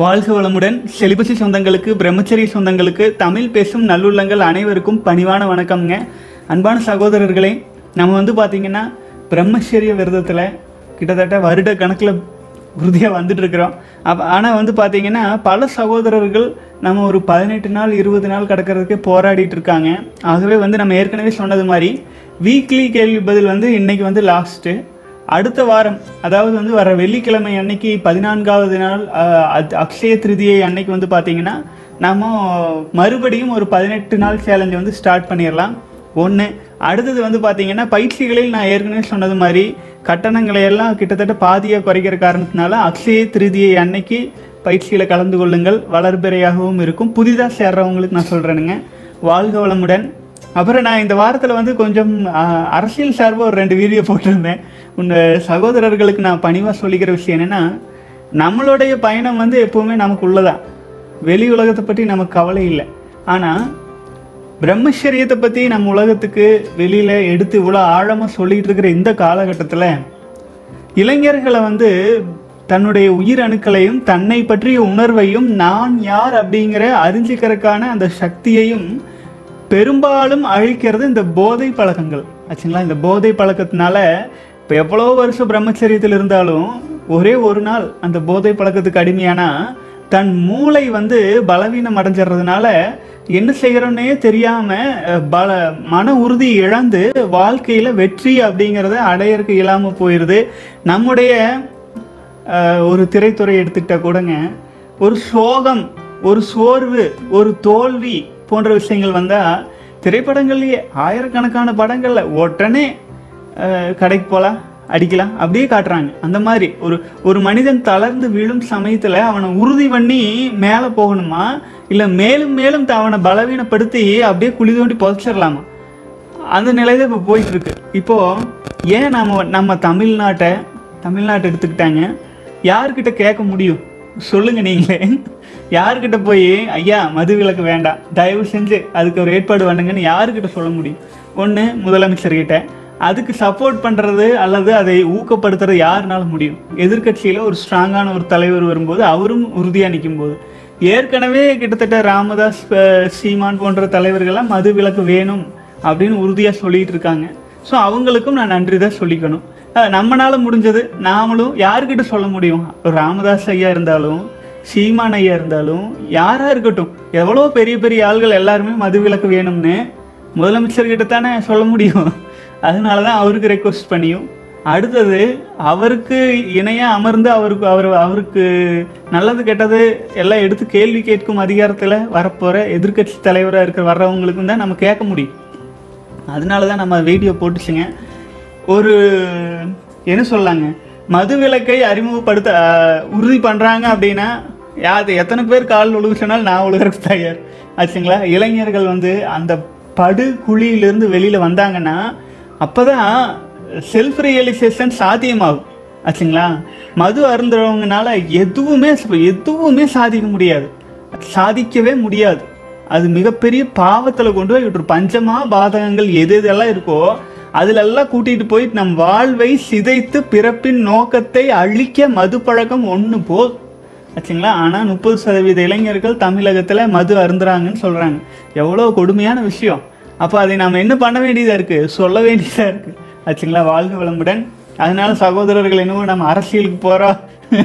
வாழ்க வளமுடன் செலிபசி சொந்தங்களுக்கு பிரம்மச்சரிய சொந்தங்களுக்கு தமிழ் பேசும் நல்லுள்ளங்கள் அனைவருக்கும் பணிவான வணக்கம்ங்க அன்பான சகோதரர்களே நம்ம வந்து பார்த்திங்கன்னா பிரம்மச்சரிய விரதத்தில் கிட்டத்தட்ட வருட கணக்கில் உறுதியாக வந்துட்டு இருக்கிறோம் அப்போ ஆனால் வந்து பார்த்திங்கன்னா பல சகோதரர்கள் நம்ம ஒரு பதினெட்டு நாள் இருபது நாள் கிடக்கிறதுக்கு போராடிட்டு இருக்காங்க ஆகவே வந்து நம்ம ஏற்கனவே சொன்னது மாதிரி வீக்லி கேள்வி பதில் வந்து இன்னைக்கு வந்து லாஸ்ட்டு அடுத்த வாரம் அதாவது வந்து வர வெள்ளிக்கிழமை அன்னைக்கு பதினான்காவது நாள் அஹ், அத்- அக்ஷய திருதியை அன்னைக்கு வந்து பார்த்தீங்கன்னா நாம மறுபடியும் ஒரு பதினெட்டு நாள் சேலஞ்சை வந்து ஸ்டார்ட் பண்ணிடலாம் ஒன்று அடுத்தது வந்து பார்த்தீங்கன்னா பயிற்சிகளில் நான் ஏற்கனவே சொன்னது மாதிரி கட்டணங்களை எல்லாம் கிட்டத்தட்ட பாதியாக குறைக்கிற காரணத்தினால அக்ஷய திருதியை அன்னைக்கு பயிற்சியில் கலந்து கொள்ளுங்கள் வளர்பிறையாகவும் இருக்கும் புதிதாக சேர்றவங்களுக்கு நான் சொல்கிறேனுங்க வாழ்க வளமுடன் அப்புறம் நான் இந்த வாரத்தில் வந்து கொஞ்சம் ஆ, அரசியல் சார்பாக ஒரு ரெண்டு வீடியோ போட்டிருந்தேன் உங்க சகோதரர்களுக்கு நான் பணிவாக சொல்லிக்கிற விஷயம் என்னென்னா நம்மளுடைய பயணம் வந்து எப்போவுமே நமக்குள்ளதான் வெளி உலகத்தை பற்றி நமக்கு கவலை இல்லை ஆனால் பிரம்மச்சரியத்தை பற்றி நம்ம உலகத்துக்கு வெளியில் எடுத்து இவ்வளோ ஆழமாக சொல்லிட்டு இருக்கிற இந்த காலகட்டத்தில் இளைஞர்களை வந்து தன்னுடைய உயிர் அணுக்களையும் தன்னை பற்றிய உணர்வையும் நான் யார் அப்படிங்கிற அறிஞ்சிக்கிறதுக்கான அந்த சக்தியையும் பெரும்பாலும் அழிக்கிறது இந்த போதை பழக்கங்கள் ஆச்சுங்களா இந்த போதை பழக்கத்தினால இப்போ எவ்வளோ வருஷம் பிரம்மச்சரியத்தில் இருந்தாலும் ஒரே ஒரு நாள் அந்த போதை பழக்கத்துக்கு அடிமையானா தன் மூளை வந்து பலவீனம் அடைஞ்சிடுறதுனால என்ன செய்கிறோன்னே தெரியாம அஹ், பல மன உறுதி இழந்து வாழ்க்கையில வெற்றி அப்படிங்கிறத அடையறதுக்கு இல்லாம போயிடுது நம்முடைய அஹ், ஒரு திரைத்துறை எடுத்துக்கிட்டா கூடங்க ஒரு சோகம் ஒரு சோர்வு ஒரு தோல்வி போன்ற விஷயங்கள் வந்தா திரைப்படங்கள்லயே ஆயிரக்கணக்கான படங்கள்ல உடனே அஹ், கடைக்கு போகலாம் அடிக்கலாம் அப்படியே காட்டுறாங்க அந்த மாதிரி ஒரு ஒரு மனிதன் தளர்ந்து விழும் சமயத்துல அவனை உறுதி பண்ணி மேலே போகணுமா இல்லை மேலும் மேலும் த- அவனை பலவீனப்படுத்தி அப்படியே குழி தோண்டி புதைச்சிடலாமா அந்த நிலை தான் இப்போ போயிட்டு இருக்கு இப்போ ஏன் நம்ம நம்ம தமிழ்நாட்டை தமிழ்நாட்டை எடுத்துக்கிட்டாங்க யார்கிட்ட கேட்க முடியும் சொல்லுங்க நீங்களே யார்கிட்ட போய் ஐயா மது விலக்கு வேண்டாம் தயவு செஞ்சு அதுக்கு ஒரு ஏற்பாடு பண்ணுங்கன்னு யாருக்கிட்ட சொல்ல முடியும் ஒன்று முதலமைச்சர்கிட்ட அதுக்கு சப்போர்ட் பண்ணுறது அல்லது அதை ஊக்கப்படுத்துறது யாருனால முடியும் எதிர்க்கட்சியில் ஒரு ஸ்ட்ராங்கான ஒரு தலைவர் வரும்போது அவரும் உறுதியாக நிற்கும் போது ஏற்கனவே கிட்டத்தட்ட ராமதாஸ் அஹ், சீமான் போன்ற தலைவர்கள்லாம் மது விலக்கு வேணும் அப்படின்னு உறுதியாக சொல்லிட்டு இருக்காங்க ஸோ அவங்களுக்கும் நான் நன்றி தான் சொல்லிக்கணும் அஹ், நம்மனால முடிஞ்சது நாமளும் யாருக்கிட்ட சொல்ல முடியும் ஒரு ராமதாஸ் ஐயா இருந்தாலும் சீமான் ஐயா இருந்தாலும் யாரா இருக்கட்டும் எவ்வளோ பெரிய பெரிய ஆள்கள் எல்லாருமே மது விலக்கு வேணும்னு முதலமைச்சர்கிட்ட தானே சொல்ல முடியும் அதனால தான் அவருக்கு ரெக்வஸ்ட் பண்ணியும் அடுத்தது அவருக்கு இணையாக அமர்ந்து அவருக்கு அவர் அவருக்கு நல்லது கெட்டது எல்லாம் எடுத்து கேள்வி கேட்கும் அதிகாரத்தில் வரப்போகிற எதிர்க்கட்சி தலைவராக இருக்கிற வர்றவங்களுக்கும் தான் நம்ம கேட்க முடியும் அதனால தான் நம்ம வீடியோ போட்டுச்சுங்க ஒரு என்ன சொல்லாங்க மது விலக்கை அறிமுகப்படுத்த ஆஹ், உறுதி பண்ணுறாங்க அப்படின்னா யார் எத்தனை பேர் கால் ஒழுகு சொன்னாலும் நான் ஒழுகிறதுக்கு தயார் ஆச்சுங்களா இளைஞர்கள் வந்து அந்த படு குழியிலிருந்து வெளியில் வந்தாங்கன்னா அப்போ தான் செல்ஃப் ரியலைசேஷன் சாத்தியமாகும் ஆச்சுங்களா மது அருந்துறவங்கனால எதுவுமே எதுவுமே சாதிக்க முடியாது சாதிக்கவே முடியாது அது மிகப்பெரிய பாவத்தில் கொண்டு போய் விட்டுரும் பஞ்சமா பாதகங்கள் எது எதெல்லாம் இருக்கோ அதிலெல்லாம் கூட்டிகிட்டு போய் நம் வாழ்வை சிதைத்து பிறப்பின் நோக்கத்தை அழிக்க மது பழக்கம் ஒன்று போதும் ஆச்சுங்களா ஆனால் முப்பது சதவீத இளைஞர்கள் தமிழகத்தில் மது அருந்துறாங்கன்னு சொல்கிறாங்க எவ்வளோ கொடுமையான விஷயம் அப்போ அதை நாம் என்ன பண்ண வேண்டியதாக இருக்குது சொல்ல வேண்டியதாக இருக்குது ஆச்சுங்களா வாழ்க வளமுடன் அதனால சகோதரர்கள் என்னவோ நம்ம அரசியலுக்கு போகிறோம்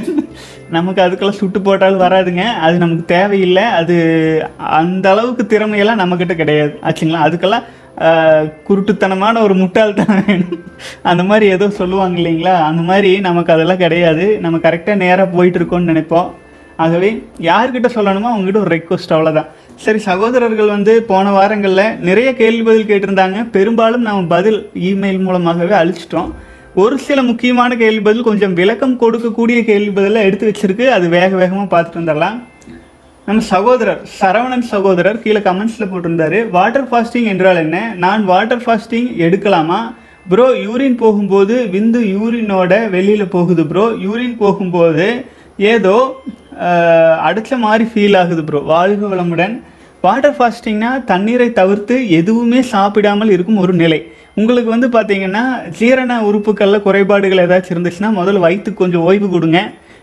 நமக்கு அதுக்கெல்லாம் சுட்டு போட்டாலும் வராதுங்க அது நமக்கு தேவையில்லை அது அந்த அளவுக்கு திறமையெல்லாம் நம்மக்கிட்ட கிடையாது ஆச்சுங்களா அதுக்கெல்லாம் ஆஹ், குருட்டுத்தனமான ஒரு முட்டாள்தனம் வேணும் அந்த மாதிரி ஏதோ சொல்லுவாங்க இல்லைங்களா அந்த மாதிரி நமக்கு அதெல்லாம் கிடையாது நம்ம கரெக்டாக நேராக போயிட்டு இருக்கோம்னு நினைப்போம் ஆகவே யார்கிட்ட சொல்லணுமோ அவங்ககிட்ட ஒரு ரெக்வஸ்ட் அவ்வளோதான் சரி சகோதரர்கள் வந்து போன வாரங்களில் நிறைய கேள்வி பதில் கேட்டிருந்தாங்க பெரும்பாலும் நம்ம பதில் இமெயில் மூலமாகவே அழிச்சிட்டோம் ஒரு சில முக்கியமான கேள்வி பதில் கொஞ்சம் விளக்கம் கொடுக்கக்கூடிய கேள்வி பதிலை எடுத்து வச்சிருக்கு அது வேக வேகமாக பார்த்துட்டு வந்துடலாம் நம்ம சகோதரர் சரவணன் சகோதரர் கீழே கமெண்ட்ஸில் போட்டிருந்தாரு வாட்டர் ஃபாஸ்டிங் என்றால் என்ன நான் வாட்டர் ஃபாஸ்டிங் எடுக்கலாமா ப்ரோ யூரின் போகும்போது விந்து யூரினோட வெளியில் போகுது ப்ரோ யூரின் போகும்போது ஏதோ அஹ், அடைச்ச மாதிரி ஃபீல் ஆகுது ப்ரோ வாழ்க வளமுடன் வாட்டர் ஃபாஸ்டிங்னா தண்ணீரை தவிர்த்து எதுவுமே சாப்பிடாமல் இருக்கும் ஒரு நிலை உங்களுக்கு வந்து பார்த்தீங்கன்னா ஜீரண உறுப்புகளில் குறைபாடுகள் ஏதாச்சும் இருந்துச்சுன்னா முதல்ல வயிற்றுக்கு கொஞ்சம் ஓய்வு கொடுங்க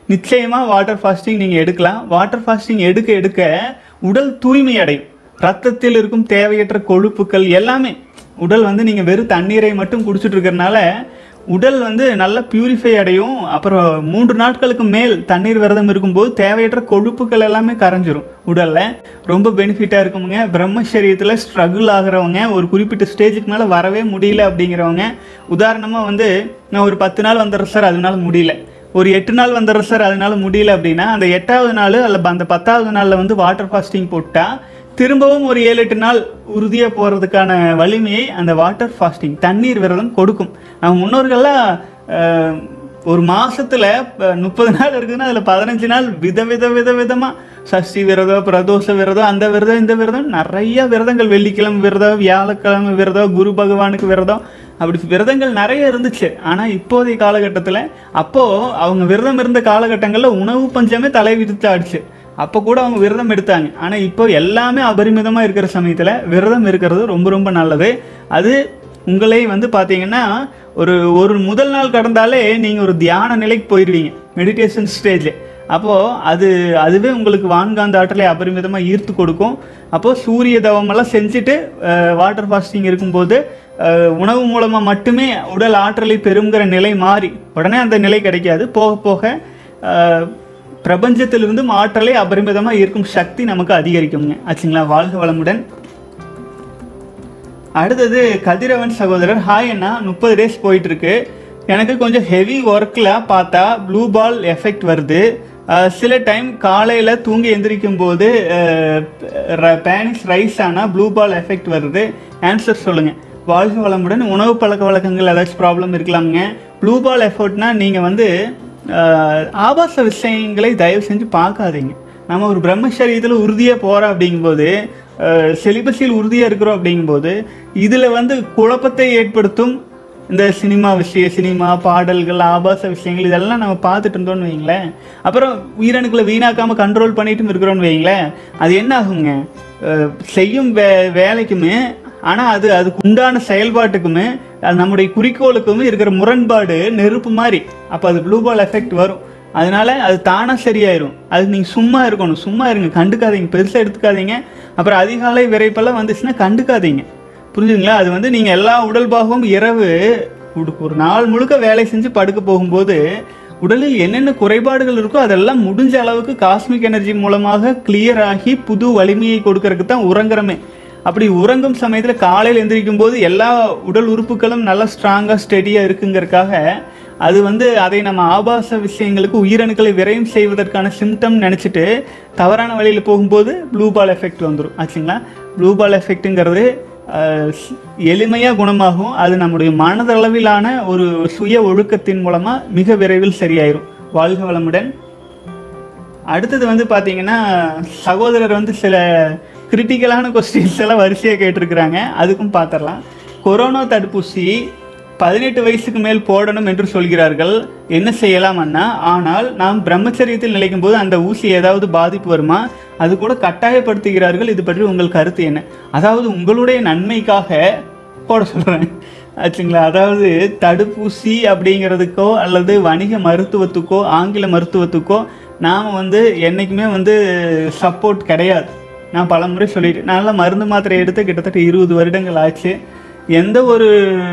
நிச்சயமாக வாட்டர் ஃபாஸ்டிங் நீங்கள் எடுக்கலாம் வாட்டர் ஃபாஸ்டிங் எடுக்க எடுக்க உடல் தூய்மை அடையும் ரத்தத்தில் இருக்கும் தேவையற்ற கொழுப்புக்கள் எல்லாமே உடல் வந்து நீங்கள் வெறும் தண்ணீரை மட்டும் குடிச்சிட்டு இருக்கிறனால உடல் வந்து நல்லா பியூரிஃபை அடையும் அப்புறம் மூன்று நாட்களுக்கு மேல் தண்ணீர் விரதம் இருக்கும்போது தேவையற்ற கொழுப்புகள் எல்லாமே கரைஞ்சிரும் உடல்ல ரொம்ப பெனிஃபிட்டாக இருக்குமுங்க பிரம்மச்சரியத்தில் ஸ்ட்ரகிள் ஆகிறவங்க ஒரு குறிப்பிட்ட ஸ்டேஜுக்கு மேலே வரவே முடியல அப்படிங்கிறவங்க உதாரணமாக வந்து நான் ஒரு பத்து நாள் வந்துடுறேன் சார் அதனால முடியல ஒரு எட்டு நாள் வந்துடுறேன் சார் அதனால முடியல அப்படின்னா அந்த எட்டாவது நாள் அல்ல அந்த பத்தாவது நாளில் வந்து வாட்டர் ஃபாஸ்டிங் போட்டால் திரும்பவும் ஒரு ஏழு எட்டு நாள் உறுதியாக போகிறதுக்கான வலிமையை அந்த வாட்டர் ஃபாஸ்டிங் தண்ணீர் விரதம் கொடுக்கும் நம்ம முன்னோர்கள்லாம் அஹ், ஒரு மாசத்துல முப்பது நாள் இருக்குதுன்னா அதில் பதினஞ்சு நாள் வித வித வித விதமாக சஷ்டி விரதம் பிரதோஷ விரதம் அந்த விரதம் இந்த விரதம் நிறைய விரதங்கள் வெள்ளிக்கிழமை விரதம் வியாழக்கிழமை விரதம் குரு பகவானுக்கு விரதம் அப்படி விரதங்கள் நிறைய இருந்துச்சு ஆனால் இப்போதைய காலகட்டத்தில் அப்போது அவங்க விரதம் இருந்த காலகட்டங்களில் உணவு பஞ்சமே தலை விரித்தாடுச்சு அப்போ கூட அவங்க விரதம் எடுத்தாங்க ஆனால் இப்போ எல்லாமே அபரிமிதமாக இருக்கிற சமயத்தில் விரதம் இருக்கிறது ரொம்ப ரொம்ப நல்லது அது உங்களை வந்து பார்த்தீங்கன்னா ஒரு ஒரு முதல் நாள் கடந்தாலே நீங்கள் ஒரு தியான நிலைக்கு போயிடுவீங்க மெடிடேஷன் ஸ்டேஜ் அப்போது அது அதுவே உங்களுக்கு வான்காந்த ஆற்றலை அபரிமிதமாக ஈர்த்து கொடுக்கும் அப்போது சூரிய தவமெல்லாம் செஞ்சுட்டு வாட்டர் ஃபாஸ்டிங் இருக்கும்போது அஹ், உணவு மூலமாக மட்டுமே உடல் ஆற்றலை பெறுங்கிற நிலை மாறி உடனே அந்த நிலை கிடைக்காது போக போக அஹ், பிரபஞ்சத்திலிருந்து ஆற்றலை அபரிமிதமாக ஈர்க்கும் சக்தி நமக்கு அதிகரிக்குங்க ஆச்சுங்களா வாழ்க வளமுடன் அடுத்தது கதிரவன் சகோதரர் ஹாய் அண்ணா முப்பது டேஸ் போயிட்டு இருக்கு எனக்கு கொஞ்சம் ஹெவி ஒர்க்கில் பார்த்தா ப்ளூ பால் எஃபெக்ட் வருது அஹ் சில டைம் காலையில் தூங்கி எந்திரிக்கும் போது பேனிஸ் ரைஸ் ஆனால் ப்ளூ பால் எஃபெக்ட் வருது ஆன்சர் சொல்லுங்கள் வாழ்க வளமுடன் உணவு பழக்க வழக்கங்கள் ஏதாச்சும் ப்ராப்ளம் இருக்கலாமுங்க ப்ளூ பால் எஃபர்ட்னா நீங்கள் வந்து அஹ், ஆபாச விஷயங்களை தயவு செஞ்சு பார்க்காதீங்க நம்ம ஒரு பிரம்மச்சரியத்தில் உறுதியாக போகிறோம் அப்படிங்கும்போது செலிபஸில் உறுதியாக இருக்கிறோம் அப்படிங்கும்போது இதில் வந்து குழப்பத்தை ஏற்படுத்தும் இந்த சினிமா விஷயம் சினிமா பாடல்கள் ஆபாச விஷயங்கள் இதெல்லாம் நம்ம பார்த்துட்டு இருந்தோம்னு வைங்களேன் அப்புறம் உயிரணுக்களை வீணாக்காமல் கண்ட்ரோல் பண்ணிட்டும் இருக்கிறோம்னு வைங்களேன் அது என்ன ஆகுங்க அஹ், செய்யும் வே வேலைக்குமே ஆனால் அது அதுக்கு உண்டான செயல்பாட்டுக்குமே அது நம்முடைய குறிக்கோளுக்குமே இருக்கிற முரண்பாடு நெருப்பு மாதிரி அப்போ அது ப்ளூ பால் எஃபெக்ட் வரும் அதனால அது தானாக சரியாயிரும் அது நீங்கள் சும்மா இருக்கணும் சும்மா இருங்க கண்டுக்காதீங்க பெருசாக எடுத்துக்காதீங்க அப்புறம் அதிகாலை விரைப்பெல்லாம் வந்துச்சுன்னா கண்டுக்காதீங்க புரிஞ்சுங்களா அது வந்து நீங்கள் எல்லா உடல் பாகமும் இரவு ஒரு- ஒரு நாள் முழுக்க வேலை செஞ்சு படுக்க போகும்போது உடலில் என்னென்ன குறைபாடுகள் இருக்கோ அதெல்லாம் முடிஞ்ச அளவுக்கு காஸ்மிக் எனர்ஜி மூலமாக கிளியர் ஆகி புது வலிமையை கொடுக்கறதுக்கு தான் உறங்குறமே அப்படி உறங்கும் சமயத்தில் காலையில் எந்திரிக்கும் போது எல்லா உடல் உறுப்புகளும் நல்லா ஸ்ட்ராங்காக ஸ்டெடியாக இருக்குங்கிறதுக்காக அது வந்து அதை நம்ம ஆபாச விஷயங்களுக்கு உயிரணுக்களை விரயம் செய்வதற்கான சிம்டம் நினச்சிட்டு தவறான வழியில் போகும்போது ப்ளூ பால் எஃபெக்ட் வந்துடும் ஆச்சுங்களா ப்ளூ பால் எஃபெக்ட்டுங்கிறது எளிமையாக குணமாகும் அது நம்முடைய மனதளவிலான ஒரு சுய ஒழுக்கத்தின் மூலமாக மிக விரைவில் சரியாயிரும் வாழ்க வளமுடன் அடுத்தது வந்து பார்த்தீங்கன்னா சகோதரர் வந்து சில கிரிட்டிக்கலான கொஸ்டின்ஸ் எல்லாம் வரிசையாக கேட்டிருக்கிறாங்க அதுக்கும் பார்த்துடலாம் கொரோனா தடுப்பூசி பதினெட்டு வயசுக்கு மேல் போடணும் என்று சொல்கிறார்கள் என்ன செய்யலாம் அண்ணா ஆனால் நாம் பிரம்மச்சரியத்தில் நிலைக்கும் போது அந்த ஊசி ஏதாவது பாதிப்பு வருமா அது கூட கட்டாயப்படுத்துகிறார்கள் இது பற்றி உங்கள் கருத்து என்ன அதாவது உங்களுடைய நன்மைக்காக போட சொல்கிறேன் ஆச்சுங்களா அதாவது தடுப்பூசி அப்படிங்கிறதுக்கோ அல்லது வணிக மருத்துவத்துக்கோ ஆங்கில மருத்துவத்துக்கோ நாம் வந்து என்றைக்குமே வந்து சப்போர்ட் கிடையாது நான் பலமுறை சொல்லிட்டேன் நல்லா மருந்து மாத்திரை எடுத்து கிட்டத்தட்ட இருபது வருடங்கள் ஆச்சு எந்த ஒரு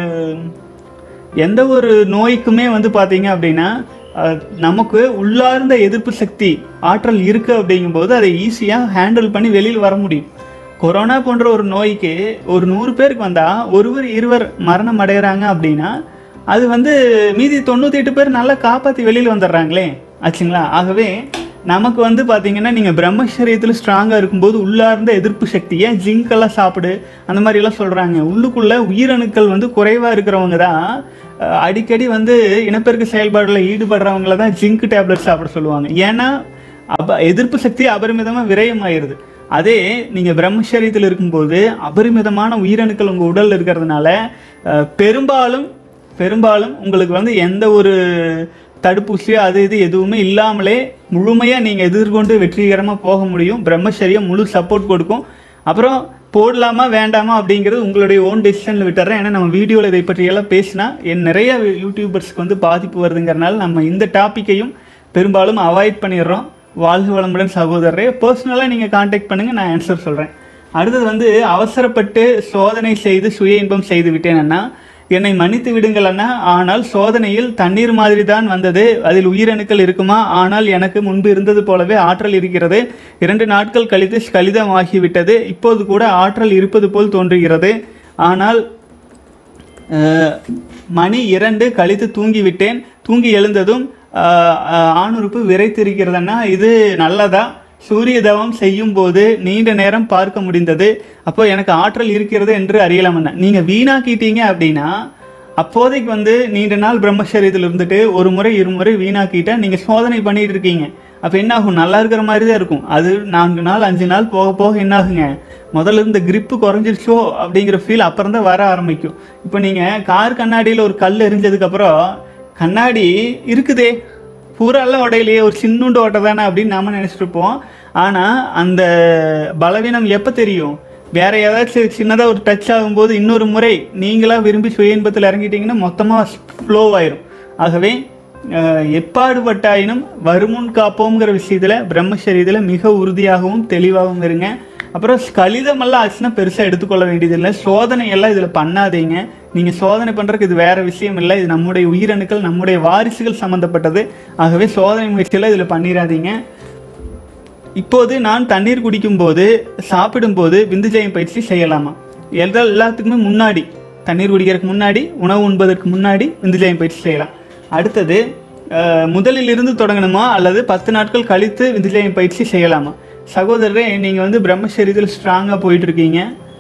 எந்த ஒரு நோய்க்குமே வந்து பார்த்தீங்க அப்படின்னா அஹ், நமக்கு உள்ளார்ந்த எதிர்ப்பு சக்தி ஆற்றல் இருக்குது அப்படிங்கும்போது அதை ஈஸியாக ஹேண்டில் பண்ணி வெளியில் வர முடியும் கொரோனா போன்ற ஒரு நோய்க்கு ஒரு நூறு பேருக்கு வந்தால் ஒருவர் இருவர் மரணம் அடைகிறாங்க அப்படின்னா அது வந்து மீதி தொண்ணூற்றி எட்டு பேர் நல்லா காப்பாற்றி வெளியில் வந்துடுறாங்களே ஆச்சுங்களா ஆகவே நமக்கு வந்து பார்த்தீங்கன்னா நீங்கள் பிரம்மச்சரியத்தில் ஸ்ட்ராங்காக இருக்கும்போது உள்ளார்ந்த எதிர்ப்பு சக்தியை ஜிங்க் சாப்பிடு அந்த மாதிரிலாம் சொல்கிறாங்க உள்ளுக்குள்ளே உயிரணுக்கள் வந்து குறைவாக இருக்கிறவங்க தான் அஹ், அடிக்கடி வந்து இனப்பெருக்க செயல்பாடுல ஈடுபடுறவங்கள தான் ஜிங்க் டேப்லெட் சாப்பிட சொல்லுவாங்க ஏன்னா அப்ப எதிர்ப்பு சக்தி அபரிமிதமாக விரயமாயிருது அதே நீங்கள் பிரம்மச்சரியத்தில் இருக்கும்போது அபரிமிதமான உயிரணுக்கள் உங்கள் உடலில் இருக்கிறதுனால அஹ், பெரும்பாலும் பெரும்பாலும் உங்களுக்கு வந்து எந்த ஒரு தடுப்பூசியோ அது இது எதுவுமே இல்லாமலே முழுமையாக நீங்கள் எதிர்கொண்டு வெற்றிகரமாக போக முடியும் பிரம்மச்சரியம் முழு சப்போர்ட் கொடுக்கும் அப்புறம் போடலாமா வேண்டாமா அப்படிங்கிறது உங்களுடைய ஓன் டெசிஷனில் விட்டுறேன் ஏன்னா நம்ம வீடியோவில் இதை பற்றியெல்லாம் பேசினா என் நிறைய யூடியூபர்ஸ்க்கு வந்து பாதிப்பு வருதுங்கிறனால நம்ம இந்த டாப்பிக்கையும் பெரும்பாலும் அவாய்ட் பண்ணிடுறோம் வாழ்க வளமுடன் சகோதரரே பர்சனலாக நீங்கள் காண்டாக்ட் பண்ணுங்கள் நான் ஆன்சர் சொல்கிறேன் அடுத்தது வந்து அவசரப்பட்டு சோதனை செய்து சுய இன்பம் செய்து விட்டேன்னா என்னை மன்னித்து விடுங்கள் அண்ணா ஆனால் சோதனையில் தண்ணீர் மாதிரி தான் வந்தது அதில் உயிரணுக்கள் இருக்குமா ஆனால் எனக்கு முன்பு இருந்தது போலவே ஆற்றல் இருக்கிறது இரண்டு நாட்கள் கழித்து கலிதமாகிவிட்டது இப்போது கூட ஆற்றல் இருப்பது போல் தோன்றுகிறது ஆனால் அஹ், மணி இரண்டு கழித்து தூங்கிவிட்டேன் தூங்கி எழுந்ததும் அஹ், அஹ், ஆணுறுப்பு விரைத்திருக்கிறதுன்னா இது நல்லதா சூரிய தவம் செய்யும் போது நீண்ட நேரம் பார்க்க முடிந்தது அப்போ எனக்கு ஆற்றல் இருக்கிறது என்று அறியலாம் நீங்க வீணாக்கிட்டீங்க அப்படின்னா அப்போதைக்கு வந்து நீண்ட நாள் பிரம்மச்சரியத்தில் இருந்துட்டு ஒரு முறை இருமுறை வீணாக்கிட்டா நீங்க சோதனை பண்ணிட்டு இருக்கீங்க அப்போ என்ன ஆகும் நல்லா இருக்கிற மாதிரி தான் இருக்கும் அது நான்கு நாள் அஞ்சு நாள் போக போக என்ன ஆகுங்க முதல்ல இருந்த grip குறைஞ்சிருச்சோ அப்படிங்கிற ஃபீல் அப்புறம் தான் வர ஆரம்பிக்கும் இப்போ நீங்கள் கார் கண்ணாடியில் ஒரு கல் எரிஞ்சதுக்கப்புறம் கண்ணாடி இருக்குதே பூராலாம் உடையிலேயே ஒரு சின்னுண்டு ஓட்டை தானே அப்படின்னு நாம நினைச்சிட்டு இருப்போம் ஆனால் அந்த பலவீனம் எப்போ தெரியும் வேற ஏதாச்சும் சின்னதாக ஒரு டச் ஆகும்போது இன்னொரு முறை நீங்களா விரும்பி சுய இன்பத்தில் இறங்கிட்டீங்கன்னா மொத்தமாக ஃப்ளோ ஆயிரும் ஆகவே அஹ், எப்பாடுபட்டாயினும் வருமுன் காப்போங்கிற விஷயத்தில் பிரம்மச்சரியத்தில் மிக உறுதியாகவும் தெளிவாகவும் இருங்க அப்புறம் கலிதமெல்லாம் ஆச்சுன்னா பெருசாக எடுத்துக்கொள்ள வேண்டியதில்லை சோதனை எல்லாம் இதில் பண்ணாதீங்க நீங்கள் சோதனை பண்ணுறதுக்கு இது வேற விஷயம் இல்லை இது நம்முடைய உயிரணுக்கள் நம்முடைய வாரிசுகள் சம்மந்தப்பட்டது ஆகவே சோதனை முயற்சியெல்லாம் இதில் பண்ணிடாதீங்க இப்போது நான் தண்ணீர் குடிக்கும்போது சாப்பிடும்போது விந்துஜயம் பயிற்சி செய்யலாமா எல்லா எல்லாத்துக்குமே முன்னாடி தண்ணீர் குடிக்கிறதுக்கு முன்னாடி உணவு உண்பதற்கு முன்னாடி விந்துஜயம் பயிற்சி செய்யலாம் அடுத்தது அஹ், முதலில் இருந்து தொடங்கணுமா அல்லது பத்து நாட்கள் கழித்து விந்துஜயம் பயிற்சி செய்யலாமா சகோதரரே நீங்கள் வந்து பிரம்மச்சரியத்தில் ஸ்ட்ராங்காக போயிட்டு இருக்கீங்க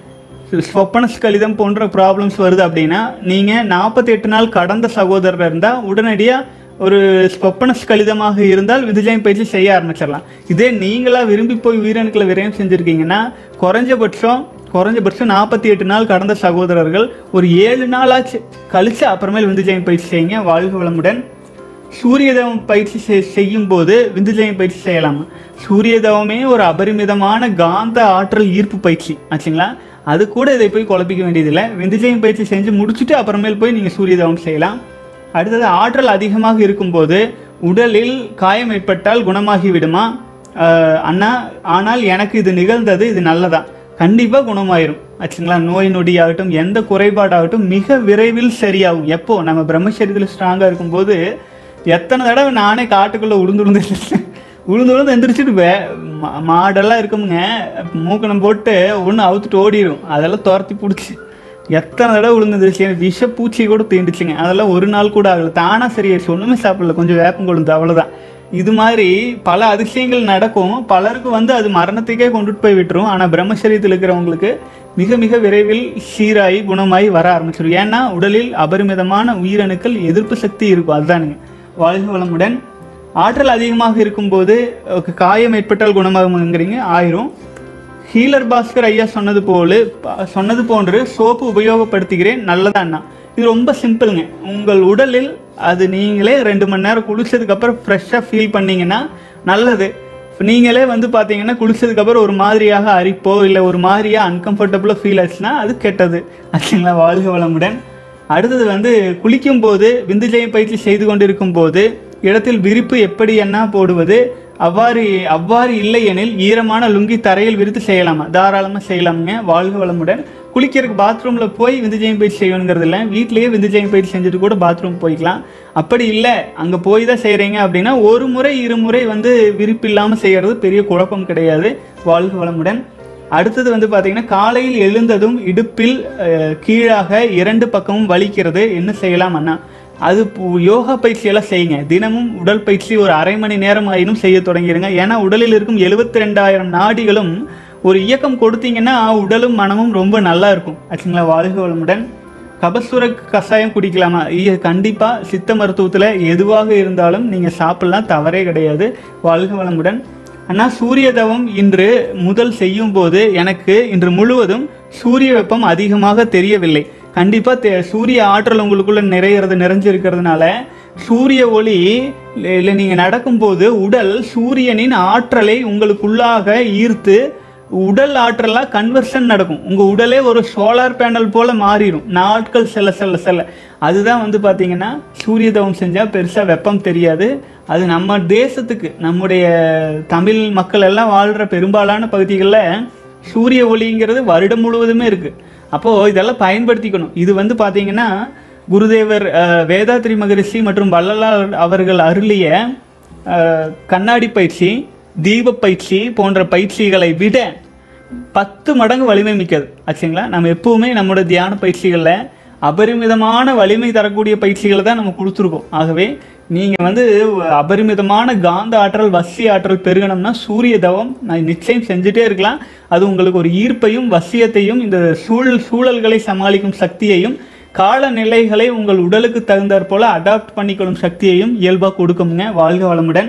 ஸ்வப்பனஸ் கலிதம் போன்ற ப்ராப்ளம்ஸ் வருது அப்படின்னா நீங்கள் நாற்பத்தி எட்டு நாள் கடந்த சகோதரர் இருந்தால் உடனடியாக ஒரு ஸ்வப்பனஸ் கலிதமாக இருந்தால் விதுஜயம் பயிற்சி செய்ய ஆரம்பிச்சிடலாம் இதே நீங்களாக விரும்பி போய் உயிரணுக்களை விரயம் செஞ்சுருக்கீங்கன்னா குறைஞ்சபட்சம் குறைஞ்சபட்சம் நாற்பத்தி எட்டு நாள் கடந்த சகோதரர்கள் ஒரு ஏழு நாளாச்சு கழிச்சு அப்புறமேல் விந்துஜயம் பயிற்சி செய்யுங்க வாழ்க வளமுடன் சூரிய தவம் பயிற்சி செய்- செய்யும் போது விந்துஜயம் பயிற்சி செய்யலாமா சூரிய தவமே ஒரு அபரிமிதமான காந்த ஆற்றல் ஈர்ப்பு பயிற்சி ஆச்சுங்களா அது கூட இதை போய் குழப்பிக்க வேண்டியதில்லை விந்துஜயம் பயிற்சி செஞ்சு முடிச்சுட்டு அப்புறமேல் போய் நீங்கள் சூரிய தவம் செய்யலாம் அடுத்தது ஆற்றல் அதிகமாக இருக்கும்போது உடலில் காயம் ஏற்பட்டால் குணமாகி விடுமா ஆஹ் அண்ணா ஆனால் எனக்கு இது நிகழ்ந்தது இது நல்லதா கண்டிப்பாக குணமாயிரும் ஆச்சுங்களா நோய் நொடி ஆகட்டும் எந்த குறைபாடாகட்டும் மிக விரைவில் சரியாகும் எப்போ நம்ம பிரம்மச்சரியத்தில் ஸ்ட்ராங்காக இருக்கும்போது எத்தனை தடவை நானே காட்டுக்குள்ளே உளுந்து உளுந்து எந்திரிச்சேன். உளுந்து உளுந்து எந்திரிச்சிட்டு வே மா- மாடெல்லாம் இருக்குமுங்க மூக்கணம் போட்டு ஒன்று அவுத்துட்டு ஓடிடும் அதெல்லாம் துரத்தி பிடிச்சி எத்தனை தடவை விழுந்துருச்சு எனக்கு விஷ பூச்சி கூட தீண்டுச்சுங்க அதெல்லாம் ஒரு நாள் கூட ஆகல தானா சரியாயிடுச்சு ஒன்றுமே சாப்பிடல கொஞ்சம் வேப்பம் கொழுந்து அவ்வளோதான் இது மாதிரி பல அதிசயங்கள் நடக்கும் பலருக்கு வந்து அது மரணத்துக்கே கொண்டுட்டு போய் விட்டுரும் ஆனால் பிரம்மச்சரியத்தில் இருக்கிறவங்களுக்கு மிக மிக விரைவில் சீராகி குணமாகி வர ஆரம்பிச்சிடும் ஏன்னா உடலில் அபரிமிதமான உயிரணுக்கள் எதிர்ப்பு சக்தி இருக்கும் அதுதானுங்க வாழ்க வளமுடன் ஆற்றல் அதிகமாக இருக்கும்போது அஹ், காயம் ஏற்பட்டால் குணமாகுங்கிறீங்க ஆயிரும் ஹீலர் பாஸ்கர் ஐயா சொன்னது போல ப- சொன்னது போன்று சோப்பு உபயோகப்படுத்துகிறேன் நல்லதாண்ணா இது ரொம்ப சிம்பிளுங்க உங்கள் உடலில் அது நீங்களே ரெண்டு மணி நேரம் குளிச்சதுக்கு அப்புறம் ஃப்ரெஷ்ஷாக ஃபீல் பண்ணீங்கன்னா நல்லது நீங்களே வந்து பார்த்தீங்கன்னா குளிச்சதுக்கு அப்புறம் ஒரு மாதிரியாக அரிப்போ இல்லை ஒரு மாதிரியாக அன்கம்ஃபர்டபுளாக ஃபீல் ஆச்சுன்னா அது கெட்டது ஆச்சுங்களா வாழ்க வளமுடன் அடுத்தது வந்து குளிக்கும் போது விந்துஜயம் பயிற்சி செய்து கொண்டிருக்கும் போது இடத்தில் விரிப்பு எப்படி என்ன போடுவது அவ்வாறு அவ்வாறு இல்லை எனில் ஈரமான லுங்கி தரையில் விரித்து செய்யலாமா தாராளமாக செய்யலாமுங்க வாழ்க வளமுடன் குளிக்கிறதுக்கு பாத்ரூமில் போய் விந்துஜயம் பயிற்சி செய்யணுங்கிறது இல்லை வீட்டிலேயே விந்துஜயம் பயிற்சி செஞ்சுட்டு கூட பாத்ரூம் போய்க்கலாம் அப்படி இல்லை அங்கே போய் தான் செய்கிறீங்க அப்படின்னா ஒரு முறை இருமுறை வந்து விரிப்பு இல்லாமல் செய்கிறது பெரிய குழப்பம் கிடையாது வாழ்க வளமுடன் அடுத்தது வந்து பார்த்தீங்கன்னா காலையில் எழுந்ததும் இடுப்பில் அஹ், கீழாக இரண்டு பக்கமும் வலிக்கிறது என்ன செய்யலாம் அண்ணா அது பு- யோகா பயிற்சி எல்லாம் செய்யுங்க தினமும் உடல் பயிற்சி ஒரு அரை மணி நேரம் ஆயினும் செய்ய தொடங்கிடுங்க ஏன்னா உடலில் இருக்கும் எழுபத்தி ரெண்டாயிரம் நாடிகளும் ஒரு இயக்கம் கொடுத்தீங்கன்னா உடலும் மனமும் ரொம்ப நல்லா இருக்கும் ஆச்சுங்களா வாழ்க வளமுடன் கபசுர கஷாயம் குடிக்கலாமா ஐயா கண்டிப்பாக சித்த மருத்துவத்தில் எதுவாக இருந்தாலும் நீங்கள் சாப்பிடலாம் தவறே கிடையாது வாழ்க வளமுடன் அண்ணா சூரிய தவம் இன்று முதல் செய்யும் போது எனக்கு இன்று முழுவதும் சூரிய வெப்பம் அதிகமாக தெரியவில்லை கண்டிப்பாக தே சூரிய ஆற்றல் உங்களுக்குள்ள நிறையிறது நிறைஞ்சிருக்கிறதுனால சூரிய ஒளி இல்லை நீங்கள் நடக்கும்போது உடல் சூரியனின் ஆற்றலை உங்களுக்குள்ளாக ஈர்த்து உடல் ஆற்றலாக கன்வர்ஷன் நடக்கும் உங்கள் உடலே ஒரு சோலார் பேனல் போல் மாறிடும் நாட்கள் செல்ல செல்ல செல்ல அதுதான் வந்து பார்த்தீங்கன்னா சூரிய தவம் செஞ்சால் பெருசாக வெப்பம் தெரியாது அது நம்ம தேசத்துக்கு நம்முடைய தமிழ் மக்கள் எல்லாம் வாழ்கிற பெரும்பாலான பகுதிகளில் சூரிய ஒளிங்கிறது வருடம் முழுவதுமே இருக்குது அப்போது இதெல்லாம் பயன்படுத்திக்கணும் இது வந்து பார்த்தீங்கன்னா குருதேவர் அஹ், வேதாத்ரி மகரிஷி மற்றும் வள்ளலார் அவர்கள் அருளிய அஹ், கண்ணாடி பயிற்சி தீப பயிற்சி போன்ற பயிற்சிகளை விட பத்து மடங்கு வலிமை மிக்கது ஆச்சுங்களா நம்ம எப்பவுமே நம்மளோட தியான பயிற்சிகளில் அபரிமிதமான வலிமை தரக்கூடிய பயிற்சிகளை தான் நம்ம கொடுத்துருக்கோம் ஆகவே நீங்கள் வந்து அபரிமிதமான காந்த ஆற்றல் வசி ஆற்றல் பெருகணும்னா சூரிய தவம் நான் நிச்சயம் செஞ்சுட்டே இருக்கலாம் அது உங்களுக்கு ஒரு ஈர்ப்பையும் வசியத்தையும் இந்த சூழல் சூழல்களை சமாளிக்கும் சக்தியையும் காலநிலைகளை உங்கள் உடலுக்கு தகுந்தாற் போல அடாப்ட் பண்ணிக்கொள்ளும் சக்தியையும் இயல்பாக கொடுக்குங்க வாழ்க வளமுடன்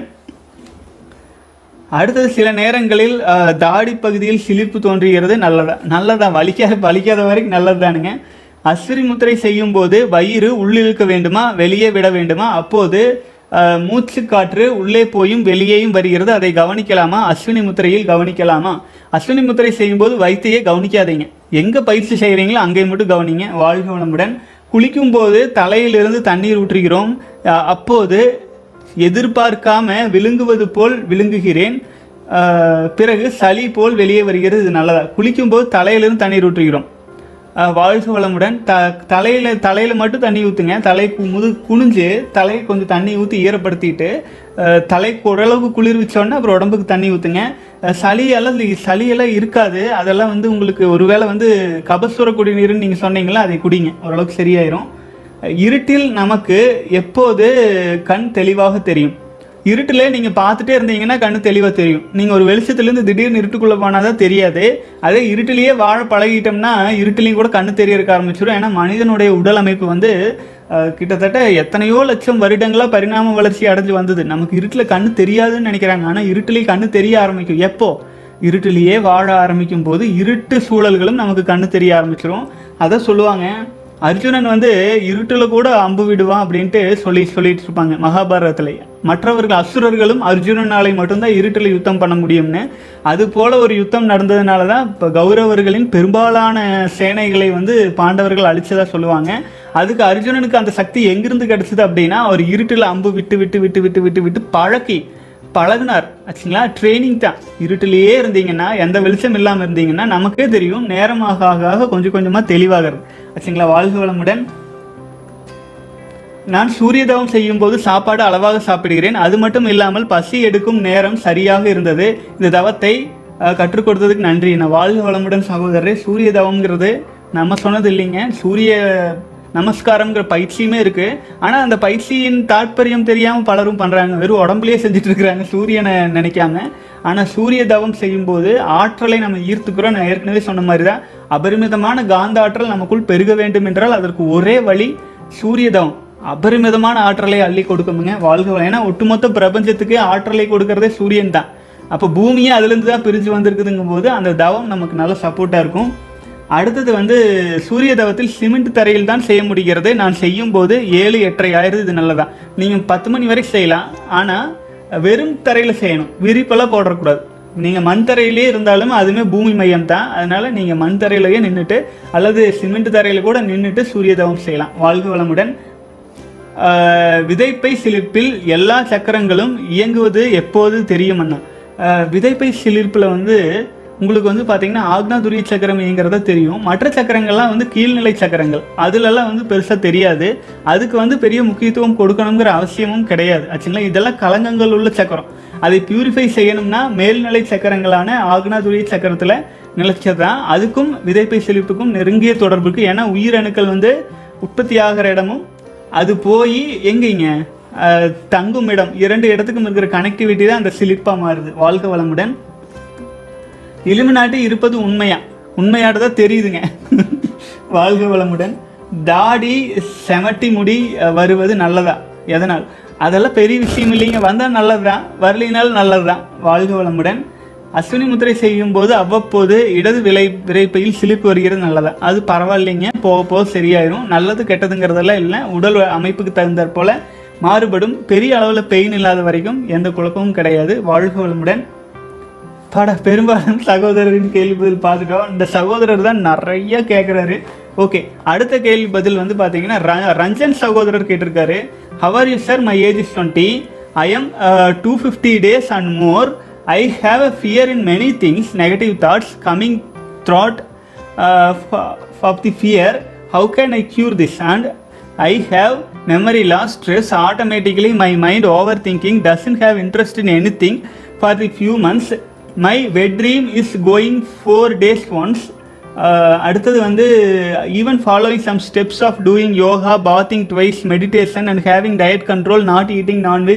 அடுத்தது சில நேரங்களில் அஹ், தாடி பகுதியில் சிலிர்ப்பு தோன்றுகிறது நல்லதா நல்லதா வலிக்காத வலிக்காத வரைக்கும் நல்லதுதானுங்க அஸ்வினி முத்திரை செய்யும் போது வயிறு உள்ளிழுக்க வேண்டுமா வெளியே விட வேண்டுமா அப்போது அஹ், மூச்சு காற்று உள்ளே போயும் வெளியேயும் வருகிறது அதை கவனிக்கலாமா அஸ்வினி முத்திரையில் கவனிக்கலாமா அஸ்வினி முத்திரை செய்யும்போது வயிற்றையே கவனிக்காதீங்க எங்கே பயிற்சி செய்கிறீங்களோ அங்கே மட்டும் கவனிங்க வாழ்க வளமுடன் குளிக்கும் போது தலையிலிருந்து தண்ணீர் ஊற்றுகிறோம் அஹ், அப்போது எதிர்பார்க்காம விழுங்குவது போல் விழுங்குகிறேன் ஆஹ் பிறகு சளி போல் வெளியே வருகிறது இது நல்லதா குளிக்கும்போது தலையிலிருந்து தண்ணீர் ஊற்றுகிறோம் ஆஹ் வாழ்க வளமுடன் த தலையில் தலையில் மட்டும் தண்ணி ஊற்றுங்க தலை கு- முது குனிஞ்சு தலை கொஞ்சம் தண்ணி ஊற்றி ஈரப்படுத்திட்டு ஆஹ் தலைக்கு ஓரளவுக்கு குளிர் வச்சோடனே அப்புறம் உடம்புக்கு தண்ணி ஊற்றுங்க ஆஹ் சளியெல்லாம் லி- சளியெல்லாம் இருக்காது அதெல்லாம் வந்து உங்களுக்கு ஒருவேளை வந்து கபசுர குடிநீர்னு நீங்கள் சொன்னீங்களா அதை குடிங்க ஓரளவுக்கு சரியாயிரும் இருட்டில் நமக்கு எப்போது கண் தெளிவாக தெரியும் இருட்டில் நீங்கள் பார்த்துட்டே இருந்தீங்கன்னா கண்ணு தெளிவாக தெரியும் நீங்கள் ஒரு வெளிச்சத்துலேருந்து திடீர்னு இருட்டுக்குள்ளே போனால் தான் தெரியாது அதே இருட்டிலேயே வாழ பழகிட்டோம்னா இருட்டிலையும் கூட கண்ணு தெரியறக்க ஆரம்பிச்சிடும் ஏன்னா மனிதனுடைய உடல் அமைப்பு வந்து அஹ், கிட்டத்தட்ட எத்தனையோ லட்சம் வருடங்களாக பரிணாம வளர்ச்சி அடைஞ்சு வந்தது நமக்கு இருட்டில் கண்ணு தெரியாதுன்னு நினைக்கிறாங்க ஆனால் இருட்டிலேயே கண்ணு தெரிய ஆரம்பிக்கும் எப்போ இருட்டிலேயே வாழ ஆரம்பிக்கும் போது இருட்டு சூழல்களும் நமக்கு கண்ணு தெரிய ஆரம்பிச்சிடும் அதை சொல்லுவாங்க அர்ஜுனன் வந்து இருட்டில் கூட அம்பு விடுவான் அப்படின்ட்டு சொல்லி சொல்லிட்டு இருப்பாங்க மகாபாரதத்தில் மற்றவர்கள் அசுரர்களும் அர்ஜுனனாலை மட்டும்தான் இருட்டில் யுத்தம் பண்ண முடியும்னு அது போல ஒரு யுத்தம் நடந்ததுனால தான் இப்போ கௌரவர்களின் பெரும்பாலான சேனைகளை வந்து பாண்டவர்கள் அழிச்சதா சொல்லுவாங்க அதுக்கு அர்ஜுனனுக்கு அந்த சக்தி எங்கிருந்து கிடைச்சது அப்படின்னா அவர் இருட்டில் அம்பு விட்டு விட்டு விட்டு விட்டு விட்டு விட்டு பழக்கி பழகுனார் ஆச்சுங்களா ட்ரைனிங் தான் இருட்டிலேயே இருந்தீங்கன்னா எந்த வெளிச்சம் இல்லாமல் இருந்தீங்கன்னா நமக்கே தெரியும் நேரமாக ஆக ஆக கொஞ்சம் கொஞ்சமாக தெளிவாகிறது ஆச்சுங்களா வாழ்க வளமுடன் நான் சூரிய தவம் செய்யும் போது சாப்பாடு அளவாக சாப்பிடுகிறேன் அது மட்டும் இல்லாமல் பசி எடுக்கும் நேரம் சரியாக இருந்தது இந்த தவத்தை அஹ், கற்றுக் கொடுத்ததுக்கு நன்றி நான் வாழ்க வளமுடன் சகோதரரே சூரிய தவம்ங்கிறது நம்ம சொன்னது இல்லைங்க சூரிய நமஸ்காரம்ங்கிற பயிற்சியுமே இருக்கு ஆனா அந்த பயிற்சியின் தாற்பயம் தெரியாம பலரும் பண்றாங்க வெறும் உடம்புலயே செஞ்சுட்டு இருக்கிறாங்க சூரியனை நினைக்காம ஆனா சூரிய தவம் செய்யும்போது ஆற்றலை நம்ம ஈர்த்துக்கிறோம் நான் ஏற்கனவே சொன்ன மாதிரி தான் அபரிமிதமான காந்த ஆற்றல் நமக்குள் பெருக வேண்டும் என்றால் அதற்கு ஒரே வழி சூரிய தவம் அபரிமிதமான ஆற்றலை அள்ளி கொடுக்குமுங்க வாழ்க வளம். ஏன்னா ஒட்டுமொத்த பிரபஞ்சத்துக்கு ஆற்றலை கொடுக்கறதே சூரியன் தான் அப்போ பூமியே அதுலேருந்து தான் பிரிஞ்சு வந்திருக்குதுங்கும் போது அந்த தவம் நமக்கு நல்ல சப்போர்ட்டாக இருக்கும் அடுத்தது வந்து சூரிய தவத்தில் சிமெண்ட் தரையில் தான் செய்ய முடிகிறது நான் செய்யும் போது ஏழு எட்டரை ஆயிரது இது நல்லதான் நீங்கள் பத்து மணி வரைக்கும் செய்யலாம் ஆனால் வெறும் தரையில் செய்யணும் விரிப்பெல்லாம் போடக்கூடாது நீங்கள் மண் தரையிலே இருந்தாலும் அதுவுமே பூமி மையம் தான் அதனால நீங்கள் மண் தரையிலேயே நின்றுட்டு அல்லது சிமெண்ட் தரையில் கூட நின்றுட்டு சூரிய தவம் செய்யலாம் வாழ்க வளமுடன் ஆஹ் விதைப்பை சிலிர்ப்பில் எல்லா சக்கரங்களும் இயங்குவது எப்போது தெரியும் அண்ணா ஆஹ் விதைப்பை சிலிர்ப்பில் வந்து உங்களுக்கு வந்து பார்த்தீங்கன்னா ஆக்னாதுரிய சக்கரம் இயங்குறதா தெரியும் மற்ற சக்கரங்கள்லாம் வந்து கீழ்நிலை சக்கரங்கள் அதுலலாம் வந்து பெருசாக தெரியாது அதுக்கு வந்து பெரிய முக்கியத்துவம் கொடுக்கணுங்கிற அவசியமும் கிடையாது ஆச்சுங்களா இதெல்லாம் கலங்கங்கள் உள்ள சக்கரம் அதை பியூரிஃபை செய்யணும்னா மேல்நிலை சக்கரங்களான ஆக்னாதுரிய சக்கரத்தில் நிலைச்சது தான் அதுக்கும் விதைப்பை செழிப்புக்கும் நெருங்கிய தொடர்பு இருக்கு ஏன்னா உயிரணுக்கள் வந்து உற்பத்தி ஆகிற இடமும் அது போய் எங்கேங்க அஹ், தங்கும் இடம் இரண்டு இடத்துக்கும் இருக்கிற கனெக்டிவிட்டி தான் அந்த சிலிர்ப்பாக மாறுது வாழ்க்கை வளமுடன் இலுமினாட்டி இருப்பது உண்மையா உண்மையானதா தெரியுதுங்க வாழ்க வளமுடன் தாடி செமட்டி முடி அஹ், வருவது நல்லதா எதனால் அதெல்லாம் பெரிய விஷயம் இல்லைங்க வந்தால் நல்லதுதான் வரலினாலும் நல்லதுதான் வாழ்க வளமுடன் அஸ்வினி முத்திரை செய்யும் போது அவ்வப்போது இடது விலை விரைப்பையில் சிலிப்பு வருகிறது நல்லதா அது பரவாயில்லைங்க போக போக சரியாயிரும் நல்லது கெட்டதுங்கிறதெல்லாம் இல்லை உடல் அமைப்புக்கு தகுந்தாற் போல மாறுபடும் பெரிய அளவில் பெயின் இல்லாத வரைக்கும் எந்த குழப்பமும் கிடையாது வாழ்க வளமுடன் அப்பாடா பெரும்பாலும் சகோதரரின் கேள்வி பதில் பார்த்துட்டோம் இந்த சகோதரர் தான் நிறைய கேட்குறாரு ஓகே அடுத்த கேள்வி பதில் வந்து பார்த்தீங்கன்னா ர- ரஞ்சன் சகோதரர் கேட்டிருக்காரு how are you sir my age is twenty I am two fifty days and more I have a fear in many things negative thoughts coming through of the fear how can i cure this and i have memory loss stress automatically my mind overthinking doesn't have interest in anything for the few months my wet dream is going four days once Uh, அடுத்தது வந்து even following some steps of doing yoga bathing twice meditation and having diet control not eating nonveg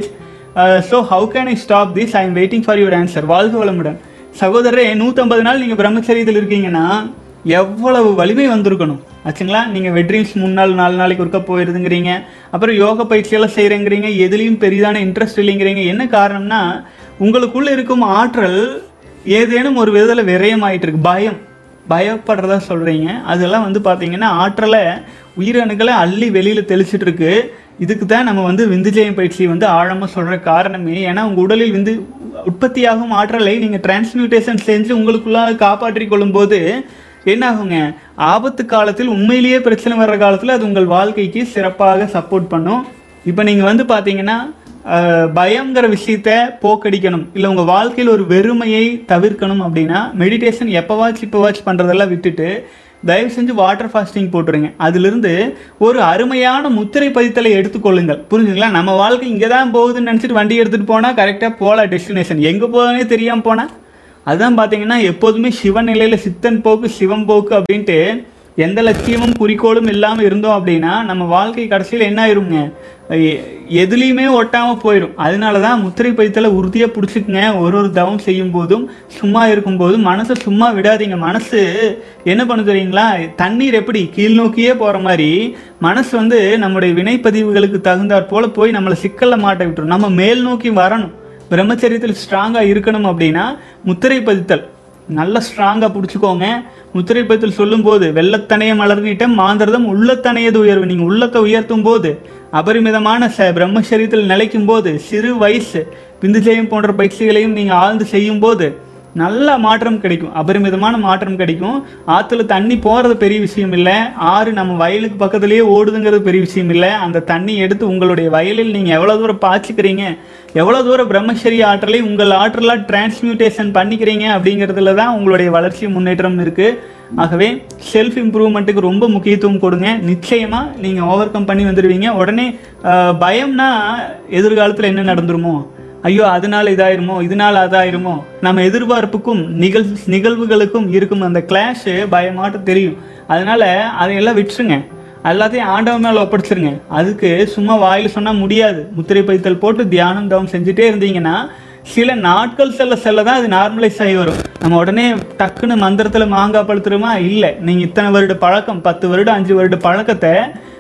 so how can I stop this I am waiting for your answer வாழ்க வளமுடன் சகோதரரே நூற்றம்பது நாள் நீங்கள் பிரம்மச்சரியத்தில் இருக்கீங்கன்னா எவ்வளவு வலிமை வந்திருக்கணும் ஆச்சுங்களா நீங்கள் வெட்ரீம்ஸ் மூணு நாள் நாலு நாளைக்கு ஒருக்கா போயிருதுங்கிறீங்க அப்புறம் யோக பயிற்சியெல்லாம் செய்கிறேங்கிறீங்க எதுலேயும் பெரிதான இன்ட்ரெஸ்ட் இல்லைங்கிறீங்க என்ன காரணம்னா உங்களுக்குள்ளே இருக்கும் ஆற்றல் ஏதேனும் ஒரு விதத்தில் விரயமாயிட்டு இருக்கு பயம் பயப்படுறதா சொல்கிறீங்க அதெல்லாம் வந்து பார்த்தீங்கன்னா ஆற்றலை உயிரணுக்களை அள்ளி வெளியில் தெளிச்சிட்டு இருக்கு இதுக்கு தான் நம்ம வந்து விந்துஜயம் பயிற்சி வந்து ஆழமாக சொல்கிற காரணமே ஏன்னா உங்கள் உடலில் விந்து உற்பத்தியாகும் ஆற்றலை நீங்கள் டிரான்ஸ்மியூட்டேஷன் செஞ்சு உங்களுக்குள்ளாக காப்பாற்றிக் கொள்ளும்போது என்ன ஆகுங்க ஆபத்து காலத்தில் உண்மையிலேயே பிரச்சனை வர்ற காலத்தில் அது உங்கள் வாழ்க்கைக்கு சிறப்பாக சப்போர்ட் பண்ணும் இப்போ நீங்கள் வந்து பார்த்தீங்கன்னா அஹ், பயங்கிற விஷயத்த போக்கடிக்கணும் இல்லை உங்கள் வாழ்க்கையில் ஒரு வெறுமையை தவிர்க்கணும் அப்படின்னா மெடிடேஷன் எப்போவாச்சும் இப்போவாச்சும் பண்ணுறதெல்லாம் விட்டுட்டு தயவு செஞ்சு வாட்டர் ஃபாஸ்டிங் போட்டுருங்க அதிலிருந்து ஒரு அருமையான முத்திரை பதித்தலை எடுத்துக்கொள்ளுங்கள் புரிஞ்சுங்களா நம்ம வாழ்க்கை இங்கே தான் போகுதுன்னு நினச்சிட்டு வண்டி எடுத்துகிட்டு போனால் கரெக்டாக போகலாம் டெஸ்டினேஷன் எங்கே போகனே தெரியாமல் போனால் அதுதான் பார்த்தீங்கன்னா எப்போதுமே சிவன் நிலையில் சித்தன் போக்கு சிவம் போக்கு அப்படின்ட்டு எந்த லட்சியமும் குறிக்கோளும் இல்லாமல் இருந்தோம் அப்படின்னா நம்ம வாழ்க்கை கடைசியில் என்ன ஆயிருங்க எ- எதுலேயுமே ஒட்டாமல் போயிடும் அதனால தான் முத்திரை பைத்தலை உறுதியாக பிடிச்சிக்குங்க ஒரு ஒரு தவம் செய்யும் போதும் சும்மா இருக்கும்போதும் மனசை சும்மா விடாதீங்க மனசு என்ன பண்ணு தெரியுங்களா தண்ணீர் எப்படி கீழ் நோக்கியே போகிற மாதிரி மனசு வந்து நம்முடைய வினைப்பதிவுகளுக்கு தகுந்தாற் போல போய் நம்மளை சிக்கல்ல மாட்ட விட்டுரும் நம்ம மேல் நோக்கி வரணும் பிரம்மச்சரியத்தில் ஸ்ட்ராங்காக இருக்கணும் அப்படின்னா முத்திரை பதித்தல் நல்ல ஸ்ட்ராங்காக பிடிச்சிக்கோங்க முத்திரை பதித்தல் சொல்லும்போது வெள்ளத்தனைய மலர்நீட்டம் மாந்திரதம் உள்ளத்தனையது உயர்வு நீங்கள் உள்ளத்தை உயர்த்தும் போது அபரிமிதமான ச பிரம்மச்சரியத்தில் நிலைக்கும் போது சிறு வயசு விந்துஜயம் போன்ற பயிற்சிகளையும் நீங்கள் ஆழ்ந்து செய்யும் போது நல்ல மாற்றம் கிடைக்கும் அபரிமிதமான மாற்றம் கிடைக்கும் ஆற்றுல தண்ணி போகிறது பெரிய விஷயம் இல்லை ஆறு நம்ம வயலுக்கு பக்கத்துலேயே ஓடுதுங்கிறது பெரிய விஷயம் இல்லை அந்த தண்ணி எடுத்து உங்களுடைய வயலில் நீங்கள் எவ்வளோ தூரம் பாய்ச்சிக்கிறீங்க எவ்வளோ தூரம் பிரம்மச்சரிய ஆற்றலை உங்கள் ஆற்றலாக டிரான்ஸ்மியூட்டேஷன் பண்ணிக்கிறீங்க அப்படிங்கிறதுல தான் உங்களுடைய வளர்ச்சி முன்னேற்றம் இருக்குது ஆகவே செல்ஃப் இம்ப்ரூவ்மெண்ட்டுக்கு ரொம்ப முக்கியத்துவம் கொடுங்க நிச்சயமாக நீங்கள் ஓவர் கம் பண்ணி வந்துடுவீங்க உடனே ஆஹ், பயம்னா எதிர்காலத்தில் என்ன நடந்துருமோ ஐயோ அதனால இதாயிருமோ இதனால அதாயிருமோ நம்ம எதிர்பார்ப்புக்கும் நிகழ் நிகழ்வுகளுக்கும் இருக்கும் அந்த கிளாஷ் பயமாட்ட தெரியும் அதனால அதையெல்லாம் விட்டுருங்க எல்லாத்தையும் ஆண்டவன் மேலே ஒப்படைச்சிருங்க அதுக்கு சும்மா வாயில் சொன்னால் முடியாது முத்திரை பைத்தல் போட்டு தியானம் தவம் செஞ்சுட்டே இருந்தீங்கன்னா சில நாட்கள் செல்ல செல்ல தான் அது நார்மலைஸ் ஆகி வரும் நம்ம உடனே டக்குன்னு மந்திரத்தில் மாங்காய் பழுத்துருமா இல்லை நீங்கள் இத்தனை வருட பழக்கம் பத்து வருடம் அஞ்சு வருட பழக்கத்தை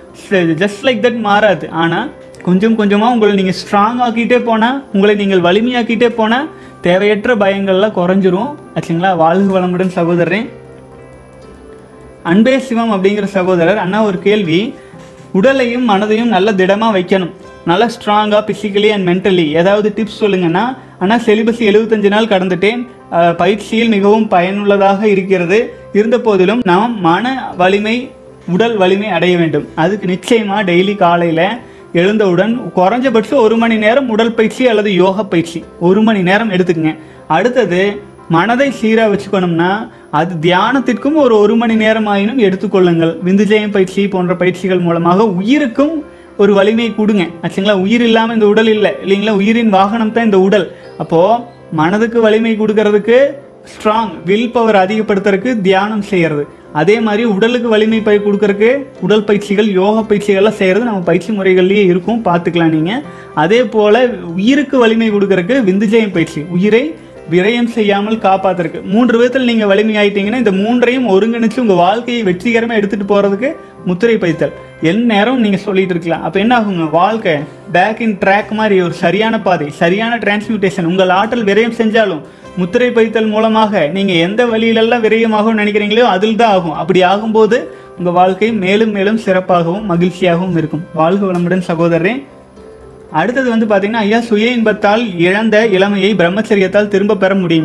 ஜஸ்ட் லைக் தட் மாறாது ஆனால் கொஞ்சம் கொஞ்சமாக உங்களை நீங்கள் ஸ்ட்ராங் ஆக்கிட்டே போனால் உங்களை நீங்கள் வலிமையாக்கிட்டே போனால் தேவையற்ற பயங்கள்லாம் குறைஞ்சிரும் ஆச்சுங்களா வாழ்க வளமுடன் சகோதரன் அன்பே சிவம் அப்படிங்கிற சகோதரர் அண்ணா ஒரு கேள்வி உடலையும் மனதையும் நல்ல திடமாக வைக்கணும் நல்லா ஸ்ட்ராங்காக பிசிக்கலி அண்ட் மென்டலி ஏதாவது டிப்ஸ் சொல்லுங்கன்னா ஆனால் செலிபஸ் எழுபத்தஞ்சு நாள் கடந்துட்டேன் அஹ், பயிற்சியில் மிகவும் பயனுள்ளதாக இருக்கிறது இருந்த போதிலும் நாம் மன வலிமை உடல் வலிமை அடைய வேண்டும் அதுக்கு நிச்சயமாக டெய்லி காலையில் எழுந்தவுடன் குறைஞ்சபட்சம் ஒரு மணி நேரம் உடல் பயிற்சி அல்லது யோகா பயிற்சி ஒரு மணி நேரம் எடுத்துக்கங்க அடுத்தது மனதை சீராக வச்சுக்கணும்னா அது தியானத்திற்கும் ஒரு ஒரு மணி நேரம் ஆயினும் எடுத்துக்கொள்ளுங்கள் விந்துஜயம் பயிற்சி போன்ற பயிற்சிகள் மூலமாக உயிருக்கும் ஒரு வலிமை கொடுங்க ஆச்சுங்களா உயிர் இல்லாமல் இந்த உடல் இல்லை இல்லைங்களா உயிரின் வாகனம் தான் இந்த உடல் அப்போது மனதுக்கு வலிமை கொடுக்கறதுக்கு ஸ்ட்ராங் வில் பவர் அதிகப்படுத்துறதுக்கு தியானம் செய்யறது அதே மாதிரி உடலுக்கு வலிமை பை கொடுக்கறதுக்கு உடல் பயிற்சிகள் யோகா பயிற்சிகள்லாம் செய்கிறது நம்ம பயிற்சி முறைகள்லேயே இருக்கும் பார்த்துக்கலாம் நீங்கள் அதே போல் உயிருக்கு வலிமை கொடுக்கறதுக்கு விந்துஜயம் பயிற்சி உயிரை விரயம் செய்யாமல் காப்பாத்துறதுக்கு மூன்று விதத்தில் நீங்கள் வலிமை ஆயிட்டீங்கன்னா இந்த மூன்றையும் ஒருங்கிணைச்சு உங்கள் வாழ்க்கையை வெற்றிகரமாக எடுத்துகிட்டு போகிறதுக்கு முத்திரை பைத்தல் என் நேரம் நீங்கள் சொல்லிட்டு இருக்கலாம் அப்போ என்ன ஆகுங்க வாழ்க்கை பேக் இன் ட்ராக் மாதிரி ஒரு சரியான பாதை சரியான டிரான்ஸ்மியூட்டேஷன் உங்கள் ஆற்றல் விரயம் செஞ்சாலும் முத்திரை பைத்தல் மூலமாக நீங்கள் எந்த வழியிலெல்லாம் விரயமாகும் நினைக்கிறீங்களோ அதில் தான் ஆகும் அப்படி ஆகும்போது உங்கள் வாழ்க்கை மேலும் மேலும் சிறப்பாகவும் மகிழ்ச்சியாகவும் இருக்கும் வாழ்க வளமுடன் சகோதரரே அடுத்தது வந்து பார்த்தீங்கன்னா ஐயா சுய இன்பத்தால் இழந்த இளமையை பிரம்மச்சரியத்தால் திரும்ப பெற முடியுமா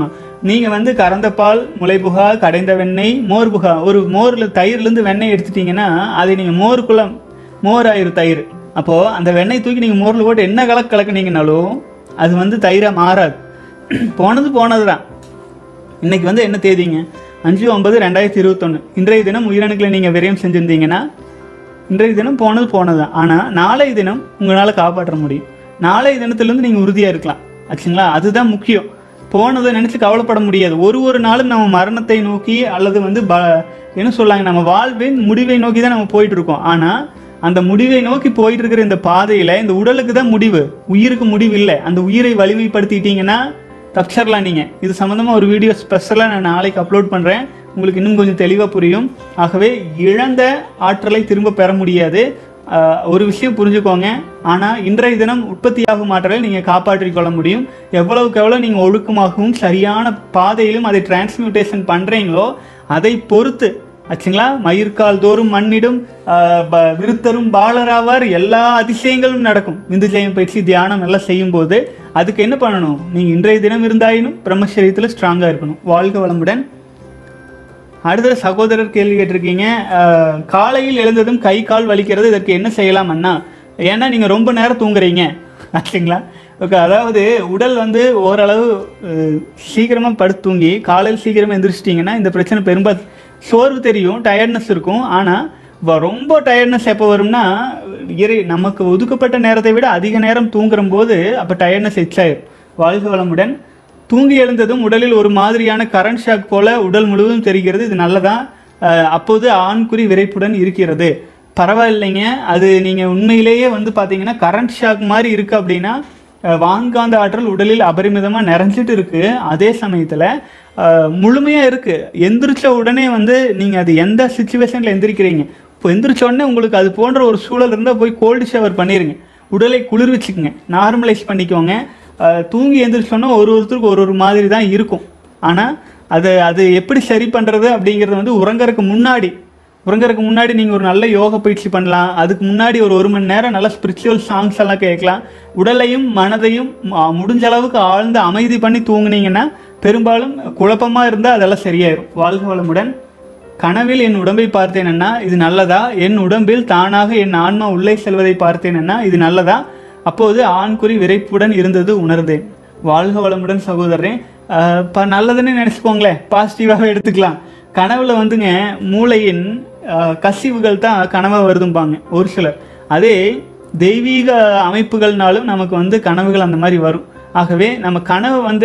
நீங்கள் வந்து கறந்த பால் முளைபுகா கடைந்த வெண்ணெய் மோர் புகா ஒரு மோரில் தயிர்லேருந்து வெண்ணெய் எடுத்துட்டீங்கன்னா அதை நீங்கள் மோருக்குள்ள மோர் ஆயிரும் தயிர் அப்போது அந்த வெண்ணெய் தூக்கி நீங்கள் மோரில் போட்டு என்ன கலக்கு கலக்குனீங்கனாலும் அது வந்து தயிராக மாறாது போனது போனது தான் இன்னைக்கு வந்து என்ன தேதிங்க அஞ்சு ஒன்பது ரெண்டாயிரத்தி இருபத்தொன்று இன்றைய தினம் உயிரணுக்களை நீங்கள் விரயம் செஞ்சுருந்தீங்கன்னா இன்றைய தினம் போனது போனது தான் ஆனால் நாளைய தினம் உங்களால் காப்பாற்ற முடியும் நாளைய தினத்துலேருந்து நீங்கள் உறுதியாக இருக்கலாம் ஆச்சுங்களா அதுதான் முக்கியம் போனதை நினச்சி கவலைப்பட முடியாது ஒரு ஒரு நாளும் நம்ம மரணத்தை நோக்கி அல்லது வந்து ப என்ன சொல்லாங்க நம்ம வாழ்வின் முடிவை நோக்கி தான் நம்ம போயிட்டு இருக்கோம் ஆனால் அந்த முடிவை நோக்கி போயிட்டு இருக்கிற இந்த பாதையில் இந்த உடலுக்கு தான் முடிவு உயிருக்கு முடிவு இல்லை அந்த உயிரை வலிமைப்படுத்திட்டீங்கன்னா தப்பிச்சிடலாம் நீங்கள் இது சம்மந்தமாக ஒரு வீடியோ ஸ்பெஷலாக நான் நாளைக்கு அப்லோட் பண்ணுறேன் உங்களுக்கு இன்னும் கொஞ்சம் தெளிவாக புரியும் ஆகவே இழந்த ஆற்றலை திரும்ப பெற முடியாது ஆஹ், ஒரு விஷயம் புரிஞ்சுக்கோங்க ஆனால் இன்றைய தினம் உற்பத்தியாகும் ஆற்றலை நீங்கள் காப்பாற்றிக் கொள்ள முடியும் எவ்வளவுக்கு எவ்வளோ நீங்கள் ஒழுக்கமாகவும் சரியான பாதையிலும் அதை டிரான்ஸ்மியூட்டேஷன் பண்ணுறீங்களோ அதை பொறுத்து ஆச்சுங்களா மயிர்கால் தோறும் மண்ணிடும் ஆஹ், ப- விருத்தரும் பாலராவார் எல்லா அதிசயங்களும் நடக்கும் விந்துஜயம் பயிற்சி தியானம் எல்லாம் செய்யும்போது அதுக்கு என்ன பண்ணணும் நீங்கள் இன்றைய தினம் இருந்தாயினும் பிரம்மச்சரியத்தில் ஸ்ட்ராங்காக இருக்கணும் வாழ்க வளமுடன் அடுத்த சகோதரர் கேள்வி கேட்டிருக்கீங்க ஆஹ், காலையில் எழுந்ததும் கை கால் வலிக்கிறது இதற்கு என்ன செய்யலாம் அண்ணா ஏன்னா நீங்கள் ரொம்ப நேரம் தூங்குறீங்க ஆச்சுங்களா ஓகே அதாவது உடல் வந்து ஓரளவு சீக்கிரமாக படுத்து தூங்கி காலையில் சீக்கிரமாக எந்திரிச்சிட்டிங்கன்னா இந்த பிரச்சனை பெரும்பா சோர்வு தெரியும் டயர்ட்னஸ் இருக்கும் ஆனால் ரொம்ப டயர்ட்னஸ் எப்போ வரும்னா இறை நமக்கு ஒதுக்கப்பட்ட நேரத்தை விட அதிக நேரம் தூங்குற போது அப்போ டயர்ட்னஸ் எச்சாயிரும் வாழ்க வளமுடன் தூங்கி எழுந்ததும் உடலில் ஒரு மாதிரியான கரண்ட் ஷாக் போல உடல் முழுவதும் தெரிகிறது இது நல்லதா அஹ் அப்போது ஆண்குறி விரைப்புடன் இருக்கிறது பரவாயில்லைங்க அது நீங்கள் உண்மையிலேயே வந்து பார்த்தீங்கன்னா கரண்ட் ஷாக் மாதிரி இருக்குது அப்படின்னா அஹ் வான்காந்த ஆற்றல் உடலில் அபரிமிதமாக நிறைஞ்சிட்டு இருக்கு அதே சமயத்தில் முழுமையாக இருக்குது எந்திரிச்ச உடனே வந்து நீங்கள் அது எந்த சுச்சுவேஷனில் எந்திரிக்கிறீங்க இப்போ எந்திரிச்ச உடனே உங்களுக்கு அது போன்ற ஒரு சூழல் இருந்தால் போய் கோல்டு ஷவர் பண்ணிடுங்க உடலை குளிர்விச்சுக்குங்க நார்மலைஸ் பண்ணிக்கோங்க அஹ் தூங்கி எந்திரிச்சோன்னா ஒரு ஒருத்தருக்கு ஒரு ஒரு மாதிரி தான் இருக்கும் ஆனால் அது அது எப்படி சரி பண்ணுறது அப்படிங்கிறது வந்து உறங்கறதுக்கு முன்னாடி உறங்கறதுக்கு முன்னாடி நீங்கள் ஒரு நல்ல யோக பயிற்சி பண்ணலாம் அதுக்கு முன்னாடி ஒரு ஒரு மணி நேரம் நல்ல ஸ்பிரிச்சுவல் சாங்ஸ் எல்லாம் கேட்கலாம் உடலையும் மனதையும் ம- முடிஞ்ச அளவுக்கு ஆழ்ந்து அமைதி பண்ணி தூங்குனீங்கன்னா பெரும்பாலும் குழப்பமாக இருந்தால் அதெல்லாம் சரியாயிரும் வாழ்க வளமுடன் கனவில் என் உடம்பை பார்த்தேனன்னா இது நல்லதா என் உடம்பில் தானாக என் ஆன்மா உள்ளே செல்வதை பார்த்தேனன்னா இது நல்லதா அப்போது ஆண்குறி விரைப்புடன் இருந்தது உணர்ந்தேன் வாழ்க வளமுடன் சகோதரன் இப்போ நல்லதுன்னு நினச்சிக்கோங்களேன் பாசிட்டிவாகவே எடுத்துக்கலாம் கனவுல வந்துங்க மூளையின் அஹ், கசிவுகள் தான் கனவாக வருதும்பாங்க ஒரு சிலர் அதே தெய்வீக அமைப்புகள்னாலும் நமக்கு வந்து கனவுகள் அந்த மாதிரி வரும் ஆகவே நம்ம கனவு வந்து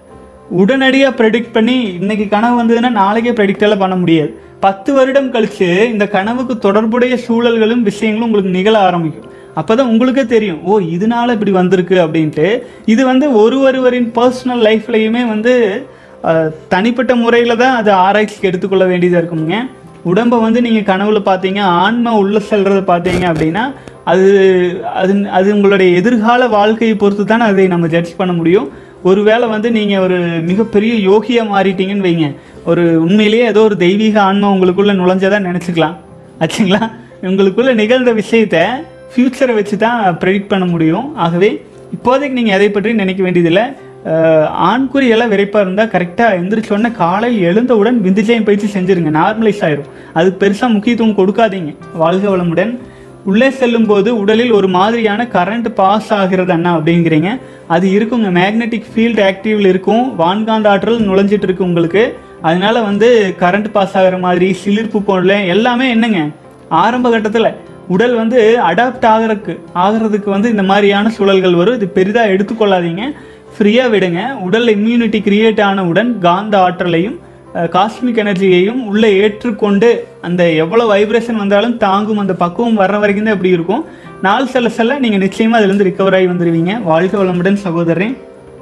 உடனடியாக ப்ரெடிக்ட் பண்ணி இன்னைக்கு கனவு வந்ததுன்னா நாளைக்கே ப்ரெடிக்ட் எல்லாம் பண்ண முடியாது பத்து வருடம் கழிச்சு இந்த கனவுக்கு தொடர்புடைய சூழல்களும் விஷயங்களும் உங்களுக்கு நிகழ ஆரம்பிக்கும் அப்பதான் உங்களுக்கே தெரியும் ஓ இதனால இப்படி வந்திருக்கு அப்படின்ட்டு இது வந்து ஒரு ஒருவரின் பர்சனல் லைஃப்லையுமே வந்து அஹ், தனிப்பட்ட முறையில் தான் அது ஆராய்ச்சிக்கு எடுத்துக்கொள்ள வேண்டியதாக இருக்குங்க உடம்பை வந்து நீங்கள் கனவுல பார்த்தீங்க ஆன்மா உள்ள செல்றத பார்த்தீங்க அப்படின்னா அது அது அது உங்களுடைய எதிர்கால வாழ்க்கையை பொறுத்து தான் அதை நம்ம ஜட்ஜ் பண்ண முடியும் ஒருவேளை வந்து நீங்கள் ஒரு மிகப்பெரிய யோகியாக மாறிட்டீங்கன்னு வைங்க ஒரு உண்மையிலேயே ஏதோ ஒரு தெய்வீக ஆன்மா உங்களுக்குள்ளே நுழைஞ்சதா நினச்சிக்கலாம் ஆச்சுங்களா உங்களுக்குள்ள நிகழ்ந்த விஷயத்த ஃப்யூச்சரை வச்சு தான் ப்ரெடிக்ட் பண்ண முடியும் ஆகவே இப்போதைக்கு நீங்கள் எதை பற்றி நினைக்க வேண்டியதில்லை அஹ், ஆண்குறி எல்லாம் விரைப்பாக இருந்தால் கரெக்டாக எந்திரிச்சோடனே காலையில் எழுந்தவுடன் விந்துஜயம் பயிற்சி செஞ்சுருங்க நார்மலைஸ் ஆயிரும் அதுக்கு பெருசாக முக்கியத்துவம் கொடுக்காதீங்க வாழ்க வளமுடன் உள்ளே செல்லும்போது உடலில் ஒரு மாதிரியான கரண்ட் பாஸ் ஆகிறது அண்ணா அப்படிங்கிறீங்க அது இருக்குங்க மேக்னெட்டிக் ஃபீல்டு ஆக்டிவ்ல இருக்கும் வான்காந்த ஆற்றல் நுழைஞ்சிட்டு இருக்கு உங்களுக்கு அதனால வந்து கரண்ட் பாஸ் ஆகிற மாதிரி சிலிர்ப்பு போடல எல்லாமே என்னங்க ஆரம்ப கட்டத்தில் உடல் வந்து அடாப்ட் ஆகிறதுக்கு ஆகிறதுக்கு வந்து இந்த மாதிரியான சூழல்கள் வரும் இது பெரிதாக எடுத்துக்கொள்ளாதீங்க ஃப்ரீயாக விடுங்க உடல் இம்யூனிட்டி கிரியேட் ஆனவுடன் காந்த ஆற்றலையும் காஸ்மிக் எனர்ஜியையும் உள்ளே ஏற்றுக்கொண்டு அந்த எவ்வளோ வைப்ரேஷன் வந்தாலும் தாங்கும் அந்த பக்குவம் வர்ற வரைக்கும் தான் இப்படி இருக்கும் நாள் செல்ல செல்ல நீங்கள் நிச்சயமாக அதுலேருந்து ரிகவர் ஆகி வந்துடுவீங்க வாழ்க்கை வளமுடன் சகோதரன்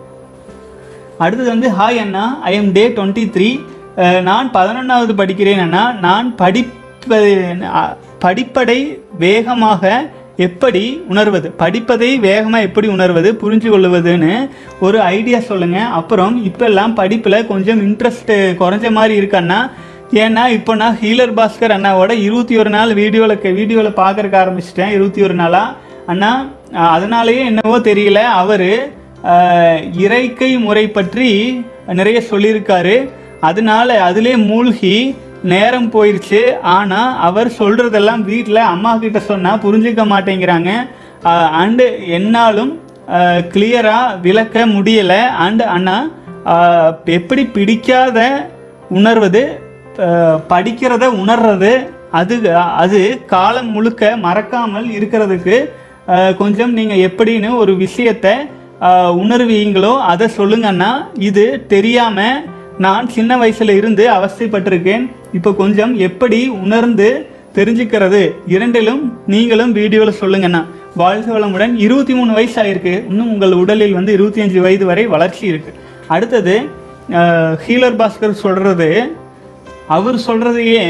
அடுத்தது வந்து ஹாய் அண்ணா I am day twenty three நான் பதினொன்றாவது படிக்கிறேன் அண்ணா நான் படிப்பது அ- படிப்பதை வேகமாக எப்படி உணர்வது படிப்பதை வேகமாக எப்படி உணர்வது புரிஞ்சு கொள்வதுன்னு ஒரு ஐடியா சொல்லுங்கள் அப்புறம் இப்போல்லாம் படிப்பில் கொஞ்சம் இன்ட்ரெஸ்ட் குறைஞ்ச மாதிரி இருக்கண்ணா ஏன்னா இப்போ நான் ஹீலர் பாஸ்கர் அண்ணாவோட இருபத்தி ஒரு நாள் வீடியோவில் வீடியோவில் பார்க்கறக்க ஆரம்பிச்சிட்டேன் இருபத்தி ஒரு நாளாக அண்ணா அஹ், அதனாலேயே என்னவோ தெரியல அவர் ஆஹ், இறைக்கை முறை பற்றி நிறைய சொல்லியிருக்காரு அதனால அதிலே மூழ்கி நேரம் போயிடுச்சு ஆனால் அவர் சொல்கிறதெல்லாம் வீட்டில் அம்மா கிட்ட சொன்னால் புரிஞ்சுக்க மாட்டேங்கிறாங்க அண்டு என்னாலும் கிளியராக விளக்க முடியலை அண்டு அண்ணா ஆஹ், எப்படி பிடிக்காத உணர்வது ஆஹ், படிக்கிறத உணர்றது அது அது காலம் முழுக்க மறக்காமல் இருக்கிறதுக்கு ஆஹ், கொஞ்சம் நீங்கள் எப்படின்னு ஒரு விஷயத்தை ஆஹ், உணர்வீங்களோ அதை சொல்லுங்கன்னா இது தெரியாமல் நான் சின்ன வயசுல இருந்து அவஸ்தைப்பட்டிருக்கேன் இப்போ கொஞ்சம் எப்படி உணர்ந்து தெரிஞ்சுக்கிறது இரண்டிலும் நீங்களும் வீடியோவில் சொல்லுங்கண்ணா வாழ்க வளமுடன் இருபத்தி மூணு வயசு ஆயிருக்கு இன்னும் உங்கள் உடலில் வந்து இருபத்தி அஞ்சு வயது வரை வளர்ச்சி இருக்கு அடுத்தது ஆஹ், ஹீலர் பாஸ்கர் சொல்றது அவர் சொல்றதையே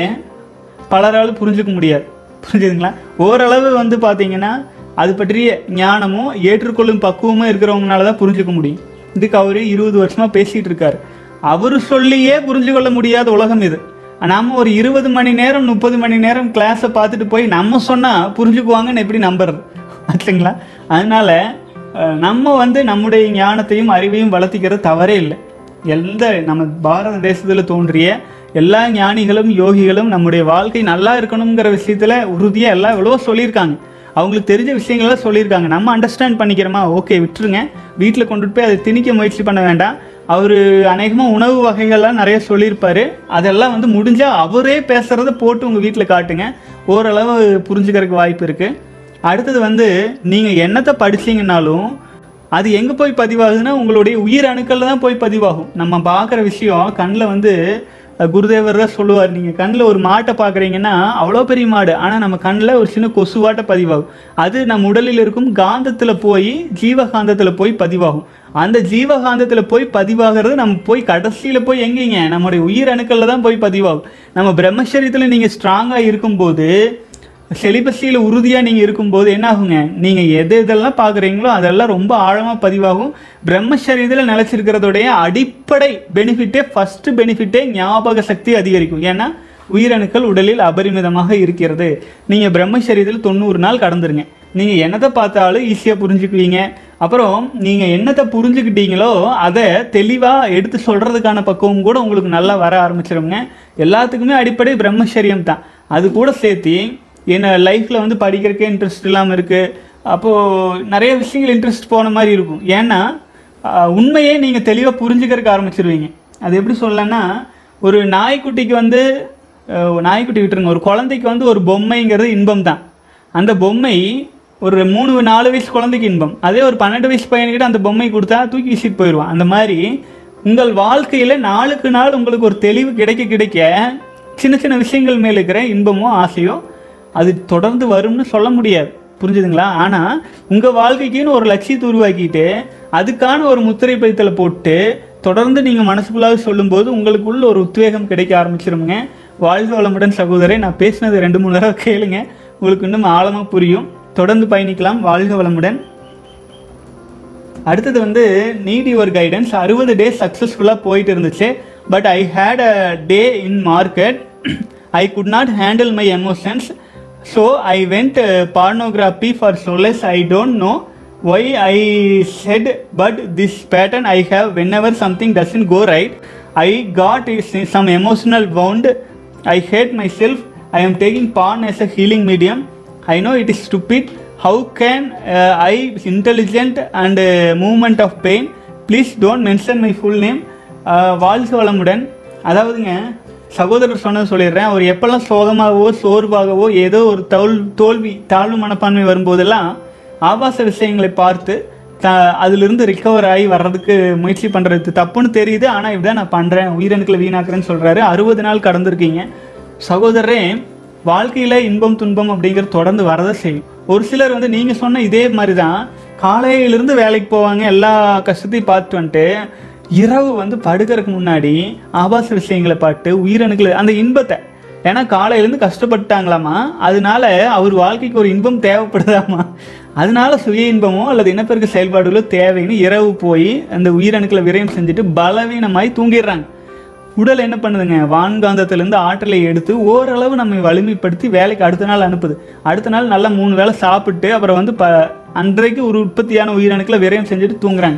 பலரால் புரிஞ்சுக்க முடியாது புரிஞ்சுதுங்களா ஓரளவு வந்து பார்த்தீங்கன்னா அது பற்றிய ஞானமும் ஏற்றுக்கொள்ளும் பக்குவமும் இருக்கிறவங்கனால தான் புரிஞ்சுக்க முடியும் இதுக்கு அவர் இருபது வருஷமா பேசிட்டு இருக்காரு அவர் சொல்லியே புரிஞ்சு கொள்ள முடியாத உலகம் இது நாம ஒரு இருபது மணி நேரம் முப்பது மணி நேரம் கிளாஸை பார்த்துட்டு போய் நம்ம சொன்னா புரிஞ்சுக்குவாங்கன்னு எப்படி நம்புறது ஆச்சுங்களா அதனால அஹ், நம்ம வந்து நம்முடைய ஞானத்தையும் அறிவையும் வளர்த்திக்கிறது தவறே இல்லை எந்த நம்ம பாரத தேசத்தில் தோன்றிய எல்லா ஞானிகளும் யோகிகளும் நம்முடைய வாழ்க்கை நல்லா இருக்கணுங்கிற விஷயத்துல உறுதியாக எல்லாம் எவ்வளவோ சொல்லியிருக்காங்க அவங்களுக்கு தெரிஞ்ச விஷயங்களை சொல்லியிருக்காங்க நம்ம அண்டர்ஸ்டாண்ட் பண்ணிக்கிறோமா ஓகே விட்டுருங்க வீட்டில் கொண்டுட்டு போய் அதை திணிக்க முயற்சி பண்ண வேண்டாம் அவர் அநேகமாக உணவு வகைகள்லாம் நிறைய சொல்லியிருப்பாரு அதெல்லாம் வந்து முடிஞ்சால் அவரே பேசுகிறத போட்டு உங்கள் வீட்டில் காட்டுங்க ஓரளவு புரிஞ்சுக்கிறதுக்கு வாய்ப்பு இருக்குது அடுத்தது வந்து நீங்கள் என்னத்தை படிச்சீங்கன்னாலும் அது எங்கே போய் பதிவாகுதுன்னா உங்களுடைய உயிர் அணுக்கள்ல தான் போய் பதிவாகும் நம்ம பார்க்குற விஷயம் கண்ணில் வந்து அஹ், குருதேவர் தான் சொல்லுவார் நீங்கள் கண்ணில் ஒரு மாட்டை பார்க்குறீங்கன்னா அவ்வளோ பெரிய மாடு ஆனால் நம்ம கண்ணில் ஒரு சின்ன கொசுவாட்ட பதிவாகும் அது நம்ம உடலில் இருக்கும் காந்தத்தில் போய் ஜீவகாந்தத்தில் போய் பதிவாகும் அந்த ஜீவகாந்தத்தில் போய் பதிவாகிறது நம்ம போய் கடைசியில் போய் எங்கேங்க நம்முடைய உயிர் அணுக்களில் தான் போய் பதிவாகும் நம்ம பிரம்மச்சரியத்தில் நீங்கள் ஸ்ட்ராங்காக இருக்கும்போது செலிபஸியில் உறுதியாக நீங்கள் இருக்கும்போது என்ன ஆகுங்க நீங்கள் எது எதெல்லாம் பார்க்குறீங்களோ அதெல்லாம் ரொம்ப ஆழமாக பதிவாகும் பிரம்மச்சரியத்தில் நிலச்சிருக்கிறதோடைய அடிப்படை பெனிஃபிட்டே ஃபஸ்ட்டு பெனிஃபிட்டே ஞாபக சக்தி அதிகரிக்கும் ஏன்னா உயிரணுக்கள் உடலில் அபரிமிதமாக இருக்கிறது நீங்கள் பிரம்மச்சரியத்தில் தொண்ணூறு நாள் கடந்துருங்க நீங்கள் என்னத்தை பார்த்தாலும் ஈஸியாக புரிஞ்சுக்குவீங்க அப்புறம் நீங்கள் என்னத்தை புரிஞ்சுக்கிட்டீங்களோ அதை தெளிவாக எடுத்து சொல்கிறதுக்கான பக்குவம் கூட உங்களுக்கு நல்லா வர ஆரம்பிச்சிருங்க எல்லாத்துக்குமே அடிப்படை பிரம்மச்சரியம் தான் அது கூட சேர்த்து என்ன லைஃப்பில் வந்து படிக்கிறதுக்கே இன்ட்ரெஸ்ட் இல்லாமல் இருக்குது அப்போது நிறைய விஷயங்கள் இன்ட்ரெஸ்ட் போன மாதிரி இருக்கும் ஏன்னா ஆஹ், உண்மையே நீங்கள் தெளிவாக புரிஞ்சுக்கிறதுக்கு ஆரம்பிச்சிருவீங்க அது எப்படி சொல்லலாம்னா ஒரு நாய்க்குட்டிக்கு வந்து ஆஹ், நாய்க்குட்டி விட்டுருங்க ஒரு குழந்தைக்கு வந்து ஒரு பொம்மைங்கிறது இன்பம் தான் அந்த பொம்மை ஒரு மூணு நாலு வயசு குழந்தைக்கு இன்பம் அதே ஒரு பன்னெண்டு வயசு பையன்கிட்ட அந்த பொம்மை கொடுத்தா தூக்கி வீசிட்டு போயிடுவான் அந்த மாதிரி உங்கள் வாழ்க்கையில் நாளுக்கு நாள் உங்களுக்கு ஒரு தெளிவு கிடைக்க கிடைக்க சின்ன சின்ன விஷயங்கள் மேல இருக்கிற இன்பமோ ஆசையோ அது தொடர்ந்து வரும்னு சொல்ல முடியாது புரிஞ்சுதுங்களா ஆனால் உங்கள் வாழ்க்கைக்குன்னு ஒரு லட்சியத்தை உருவாக்கிட்டு அதுக்கான ஒரு முத்திரை பதித்தலை போட்டு தொடர்ந்து நீங்கள் மனசுக்குள்ளாக சொல்லும்போது உங்களுக்குள்ள ஒரு உத்வேகம் கிடைக்க ஆரம்பிச்சிருங்க வாழ்க வளமுடன் சகோதரே நான் பேசினது ரெண்டு மூணு தடவை கேளுங்க உங்களுக்கு இன்னும் ஆழமாக புரியும் தொடர்ந்து பயணிக்கலாம் வாழ்க வளமுடன் அடுத்தது வந்து நீட் யுவர் கைடன்ஸ் அறுபது டேஸ் சக்ஸஸ்ஃபுல்லாக போயிட்டு இருந்துச்சு but I had a day in market I could not handle my emotions so I went pornography for solace I don't know why I said but this pattern I have whenever something doesn't go right I got is some emotional wound I hate myself. I am taking porn as a healing medium. I know it is stupid. How can uh, I intelligent and uh, movement of pain? Please don't mention my full name. Uh, வாழ்க வளமுடன் அதாவதுங்க சகோதரர் சொன்னது சொல்லிடுறேன் அவர் எப்பெல்லாம் சோகமாகவோ சோர்வாகவோ ஏதோ ஒரு தோல் தோல்வி தாழ்வு மனப்பான்மை வரும்போதெல்லாம் ஆபாச விஷயங்களை பார்த்து த அதிலிருந்து ரிகவர் ஆகி வர்றதுக்கு முயற்சி பண்ணுறது தப்புன்னு தெரியுது ஆனால் இப்படிதான் நான் பண்ணுறேன் உயிரணுக்களை வீணாக்குறேன்னு சொல்கிறாரு அறுபது நாள் கடந்திருக்கீங்க சகோதரரே வாழ்க்கையில் இன்பம் துன்பம் அப்படிங்கிறது தொடர்ந்து வரதை செய்யும் ஒரு சிலர் வந்து நீங்கள் சொன்ன இதே மாதிரி தான் காலையிலிருந்து வேலைக்கு போவாங்க எல்லா கஷ்டத்தையும் பார்த்துட்டு வந்துட்டு இரவு வந்து படுக்கறதுக்கு முன்னாடி ஆபாச விஷயங்களை பாட்டு உயிரணுக்களை அந்த இன்பத்தை ஏன்னா காலையிலேருந்து கஷ்டப்பட்டாங்களாமா அதனால அவர் வாழ்க்கைக்கு ஒரு இன்பம் தேவைப்படுதாமா அதனால சுய இன்பமோ அல்லது இனப்பெருக்க செயல்பாடுகளோ தேவைன்னு இரவு போய் அந்த உயிரணுக்களை விரயம் செஞ்சுட்டு பலவீனமாய் தூங்கிடுறாங்க உடல் என்ன பண்ணுதுங்க வான்காந்தத்திலேருந்து ஆற்றலை எடுத்து ஓரளவு நம்ம வலிமைப்படுத்தி வேலைக்கு அடுத்த நாள் அனுப்புது அடுத்த நாள் நல்லா மூணு வேளை சாப்பிட்டு அப்புறம் வந்து ப அன்றைக்கு ஒரு உற்பத்தியான உயிரணுக்களை விரயம் செஞ்சுட்டு தூங்குறாங்க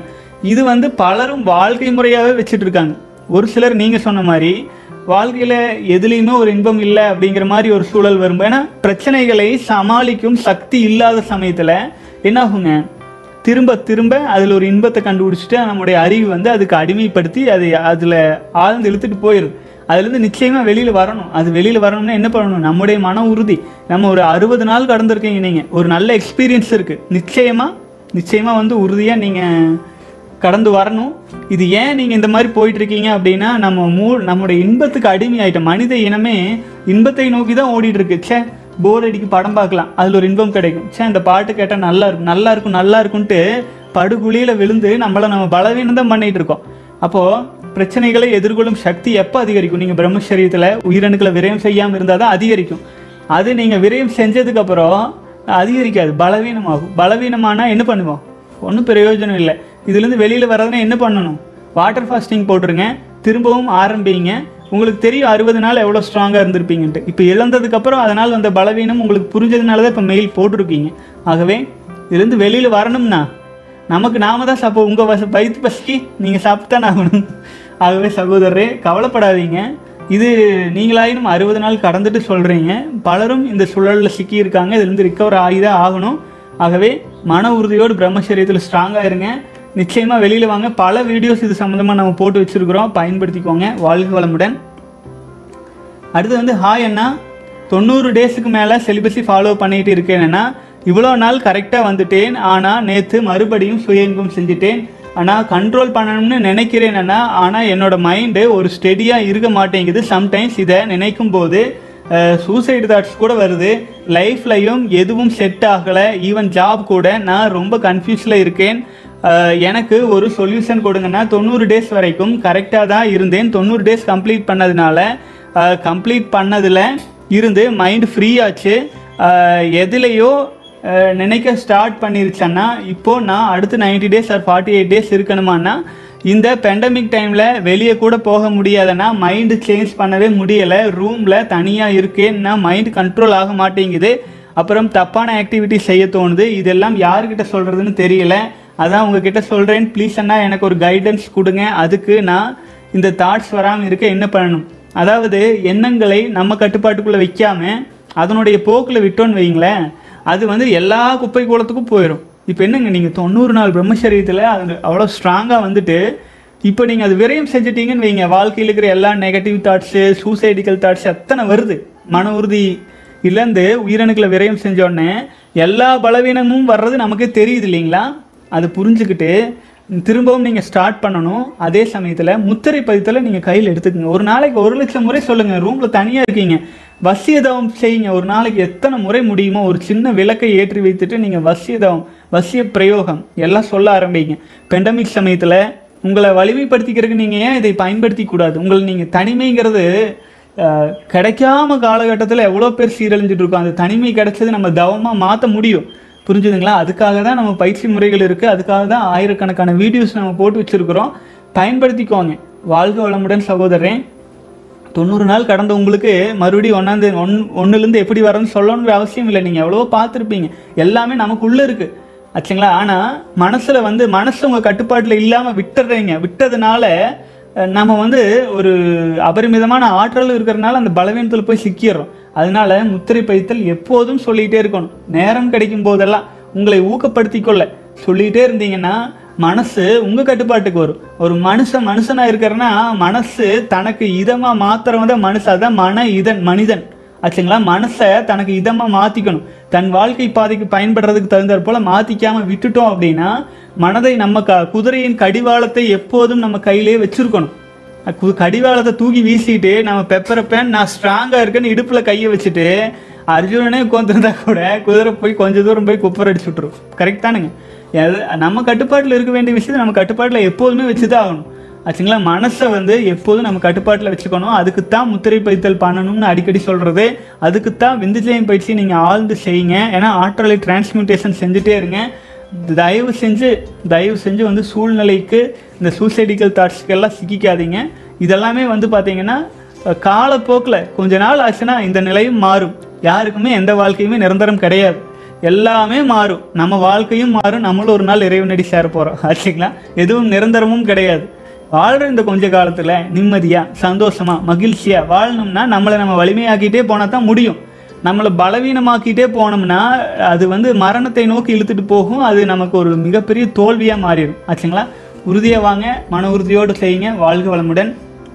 இது வந்து பலரும் வாழ்க்கை முறையாகவே வச்சுட்டு இருக்காங்க ஒரு சிலர் நீங்கள் சொன்ன மாதிரி வாழ்க்கையில் எதுலேயுமே ஒரு இன்பம் இல்லை அப்படிங்கிற மாதிரி ஒரு சூழல் வரும் ஏன்னா பிரச்சனைகளை சமாளிக்கும் சக்தி இல்லாத சமயத்தில் என்ன ஆகுங்க திரும்ப திரும்ப அதில் ஒரு இன்பத்தை கண்டுபிடிச்சிட்டு நம்முடைய அறிவு வந்து அதுக்கு அடிமைப்படுத்தி அது அதில் ஆழ்ந்து இழுத்துட்டு போயிடும் அதுலேருந்து நிச்சயமாக வெளியில் வரணும் அது வெளியில் வரணும்னா என்ன பண்ணணும் நம்முடைய மன உறுதி நம்ம ஒரு அறுபது நாள் கடந்திருக்கீங்க நீங்கள் ஒரு நல்ல எக்ஸ்பீரியன்ஸ் இருக்குது நிச்சயமாக நிச்சயமாக வந்து உறுதியாக நீங்கள் கடந்து வரணும் இது ஏன் நீங்கள் இந்த மாதிரி போயிட்டு இருக்கீங்க அப்படின்னா நம்ம மூ நம்முடைய இன்பத்துக்கு அடிமை ஆயிட்டோம் மனித இனமே இன்பத்தை நோக்கி தான் ஓடிட்டு இருக்கு ச்சே போர் அடிக்கு படம் பார்க்கலாம் அதில் ஒரு இன்பம் கிடைக்கும் ச்சே இந்த பாட்டு கேட்டால் நல்லா இருக்கும் நல்லா இருக்கும் நல்லா இருக்கும்ன்ட்டு படுகுழியில் விழுந்து நம்மளை நம்ம பலவீனம் தான் பண்ணிட்டு இருக்கோம் அப்போது பிரச்சனைகளை எதிர்கொள்ளும் சக்தி எப்போ அதிகரிக்கும் நீங்கள் பிரம்மச்சரியத்தில் உயிரணுக்களை விரயம் செய்யாமல் இருந்தால் தான் அதிகரிக்கும் அது நீங்கள் விரயம் செஞ்சதுக்கப்புறம் அதிகரிக்காது பலவீனமாகும் பலவீனமானா என்ன பண்ணுவோம் ஒன்றும் பிரயோஜனம் இல்லை இதுலேருந்து வெளியில் வர்றதுனா என்ன பண்ணணும் வாட்டர் ஃபாஸ்டிங் போட்டுருங்க திரும்பவும் ஆரம்பிங்க உங்களுக்கு தெரியும் அறுபது நாள் எவ்வளோ ஸ்ட்ராங்காக இருந்திருப்பீங்கன்ட்டு இப்போ இழந்ததுக்கப்புறம் அதனால் வந்த பலவீனம் உங்களுக்கு புரிஞ்சதுனால தான் இப்போ மெயில் போட்டிருக்கீங்க ஆகவே இதுலேருந்து வெளியில் வரணும்னா நமக்கு நாம தான் சாப்பிட உங்கள் வச வயிற்று பசிக்கு நீங்கள் சாப்பிட்டுதான் ஆகணும் ஆகவே சகோதரரே கவலைப்படாதீங்க இது நீங்களாயினும் அறுபது நாள் கடந்துட்டு சொல்கிறீங்க பலரும் இந்த சூழலில் சிக்கியிருக்காங்க இதுலேருந்து ரிக்கவர் ஆகி தான் ஆகணும் ஆகவே மன உறுதியோடு பிரம்மச்சரியத்தில் ஸ்ட்ராங்காக இருங்க நிச்சயமாக வெளியில் வாங்க பல வீடியோஸ் இது சம்மந்தமாக நம்ம போட்டு வச்சுருக்குறோம் பயன்படுத்திக்கோங்க வாழ்க வளமுடன் அடுத்து வந்து ஹாய் அண்ணா தொண்ணூறு டேஸுக்கு மேலே செலிபஸி ஃபாலோ பண்ணிட்டு இருக்கேன்னா இவ்வளோ நாள் கரெக்டாக வந்துட்டேன் ஆனால் நேற்று மறுபடியும் சுய இன்பம் செஞ்சுட்டேன் ஆனால் கண்ட்ரோல் பண்ணணும்னு நினைக்கிறேன் அண்ணா ஆனால் என்னோட மைண்டு ஒரு ஸ்டெடியாக இருக்க மாட்டேங்குது சம்டைம்ஸ் இதை நினைக்கும் போது சூசைடு தாட்ஸ் கூட வருது லைஃப்லையும் எதுவும் செட் ஆகலை ஈவன் ஜாப் கூட நான் ரொம்ப கன்ஃபியூஸில் இருக்கேன் அஹ், எனக்கு ஒரு சொல்யூஷன் கொடுங்கன்னா தொண்ணூறு டேஸ் வரைக்கும் கரெக்டாக தான் இருந்தேன் தொண்ணூறு டேஸ் கம்ப்ளீட் பண்ணதுனால கம்ப்ளீட் பண்ணதில் இருந்து மைண்ட் ஃப்ரீ ஆச்சு அஹ், எதுலேயோ அஹ், நினைக்க ஸ்டார்ட் பண்ணிருச்சேன்னா இப்போ நான் அடுத்து 90 days or forty eight days இருக்கணுமான்னா இந்த பெண்டமிக் டைமில் வெளியே கூட போக முடியாதுன்னா மைண்டு சேஞ்ச் பண்ணவே முடியலை ரூமில் தனியாக இருக்கேன்னா மைண்ட் கண்ட்ரோல் ஆக மாட்டேங்குது அப்புறம் தப்பான ஆக்டிவிட்டி செய்ய தோணுது இதெல்லாம் யாருக்கிட்ட சொல்கிறதுன்னு தெரியல அதான் உங்ககிட்ட சொல்கிறேன் ப்ளீஸ் அண்ணா எனக்கு ஒரு கைடன்ஸ் கொடுங்க அதுக்கு நான் இந்த தாட்ஸ் வராமல் இருக்க என்ன பண்ணணும் அதாவது எண்ணங்களை நம்ம கட்டுப்பாட்டுக்குள்ளே வைக்காம அதனுடைய போக்கில் விட்டோன்னு வைங்களேன் அது வந்து எல்லா குப்பை கூலத்துக்கும் போயிடும் இப்போ என்னங்க நீங்கள் தொண்ணூறு நாள் பிரம்மச்சரியத்தில் அது அவ்வளோ ஸ்ட்ராங்காக வந்துட்டு இப்போ நீங்கள் அது விரயம் செஞ்சிட்டீங்கன்னு வைங்க வாழ்க்கையில் இருக்கிற எல்லா நெகட்டிவ் தாட்ஸு சூசைடிக்கல் தாட்ஸ் எத்தனை வருது மன உறுதி இழந்து உயிரணுக்களை விரயம் செஞ்சோடனே எல்லா பலவீனமும் வர்றது நமக்கே தெரியுது இல்லைங்களா அது புரிஞ்சுக்கிட்டு திரும்பவும் நீங்கள் ஸ்டார்ட் பண்ணணும் அதே சமயத்தில் முத்திரை பதித்தலை நீங்கள் கையில் எடுத்துக்கங்க ஒரு நாளைக்கு ஒரு லட்சம் முறை சொல்லுங்கள் ரூமில் தனியாக இருக்கீங்க வசியதவம் செய்யுங்க ஒரு நாளைக்கு எத்தனை முறை முடியுமோ ஒரு சின்ன விளக்கை ஏற்றி வைத்துட்டு நீங்கள் வசியதவம் வசிய பிரயோகம் எல்லாம் சொல்ல ஆரம்பிங்க பெண்டமிக் சமயத்தில் உங்களை வலிமைப்படுத்திக்கிறதுக்கு நீங்கள் ஏன் இதை பயன்படுத்தி கூடாது உங்களை நீங்கள் தனிமைங்கிறது அஹ், கிடைக்காம காலகட்டத்தில் எவ்வளோ பேர் சீரழிஞ்சிட்டு இருக்கோம் அந்த தனிமை கிடைச்சது நம்ம தவமாக மாற்ற முடியும் புரிஞ்சுதுங்களா அதுக்காக தான் நம்ம பயிற்சி முறைகள் இருக்குது அதுக்காக தான் ஆயிரக்கணக்கான வீடியோஸ் நம்ம போட்டு வச்சுருக்குறோம் பயன்படுத்திக்கோங்க வாழ்க வளமுடன் சகோதரன் தொண்ணூறு நாள் கடந்த உங்களுக்கு மறுபடியும் ஒன்றாந்து ஒன் ஒன்றுலேருந்து எப்படி வரணும்னு சொல்லணுங்கிற அவசியம் இல்லை நீங்கள் எவ்வளவோ பார்த்துருப்பீங்க எல்லாமே நமக்குள்ளே இருக்குது ஆச்சுங்களா ஆனால் மனசில் வந்து மனசு உங்கள் கட்டுப்பாட்டில் இல்லாமல் விட்டுறீங்க விட்டதுனால அஹ், நம்ம வந்து ஒரு அபரிமிதமான ஆற்றல் இருக்கிறதுனால அந்த பலவீனத்தில் போய் சிக்கிடுறோம் அதனால முத்திரை பைத்தல் எப்போதும் சொல்லிகிட்டே இருக்கணும் நேரம் கிடைக்கும் போதெல்லாம் உங்களை ஊக்கப்படுத்திக் கொள்ள சொல்லிகிட்டே இருந்தீங்கன்னா மனசு உங்க கட்டுப்பாட்டுக்கு வரும் ஒரு மனுஷன் மனுஷனா இருக்கிறன்னா மனசு தனக்கு இதமா மாத்துறவன் தான் மனுஷன் அதான் மன இதன் மனிதன் ஆச்சுங்களா மனசை தனக்கு இதமா மாத்திக்கணும் தன் வாழ்க்கை பாதைக்கு பயன்படுறதுக்கு தகுந்தாற் போல மாத்திக்காம விட்டுட்டோம் அப்படின்னா மனதை நம்ம க குதிரையின் கடிவாளத்தை எப்போதும் நம்ம கையிலே வச்சிருக்கணும் கு- கடிவாளத்தை தூக்கி வீசிட்டு நம்ம பெப்பரப்பேன் நான் ஸ்ட்ராங்காக இருக்கேன்னு இடுப்பில் கையை வச்சுட்டு அர்ஜுனனே உட்காந்துருந்தா கூட குதிரை போய் கொஞ்ச தூரம் போய் குப்பர் அடிச்சு விட்ரும் கரெக்ட் தானுங்க எது- நம்ம கட்டுப்பாட்டில் இருக்க வேண்டிய விஷயத்தை நம்ம கட்டுப்பாட்டில் எப்போதுமே வச்சு தான் ஆகணும் ஆச்சுங்களா மனசை வந்து எப்போதும் நம்ம கட்டுப்பாட்டில் வச்சுக்கணும் அதுக்கு தான் முத்திரை பைத்தல் பண்ணணும்னு அடிக்கடி சொல்கிறது அதுக்கு தான் விந்துஜயம் பயிற்சி நீங்கள் ஆழ்ந்து செய்யுங்க ஏன்னா ஆற்றலை டிரான்ஸ்மியூட்டேஷன் செஞ்சுட்டே இருங்க தயவு செஞ்சு தயவு செஞ்சு வந்து சூழ்நிலைக்கு இந்த சூசைடிக்கல் தாட்ஸ்க்கெல்லாம் சிக்கிக்காதீங்க இதெல்லாமே வந்து பார்த்தீங்கன்னா காலப்போக்கில் கொஞ்ச நாள் ஆச்சுன்னா இந்த நிலையும் மாறும் யாருக்குமே எந்த வாழ்க்கையுமே நிரந்தரம் கிடையாது எல்லாமே மாறும் நம்ம வாழ்க்கையும் மாறும் நம்மளும் ஒரு நாள் இறைவனடி சேர போகிறோம் ஆச்சுங்களா எதுவும் நிரந்தரமும் கிடையாது வாழ்கிற இந்த கொஞ்ச காலத்தில் நிம்மதியாக சந்தோஷமாக மகிழ்ச்சியாக வாழணும்னா நம்மளை நம்ம வலிமையாக்கிட்டே போனால் தான் முடியும் நம்மளை பலவீனமாக்கிட்டே போனோம்னா அது வந்து மரணத்தை நோக்கி இழுத்துட்டு போகும் அது நமக்கு ஒரு மிகப்பெரிய தோல்வியாக மாறிடும் ஆச்சுங்களா உறுதியாக வாங்க மன உறுதியோடு செய்யுங்க வாழ்க வளமுடன்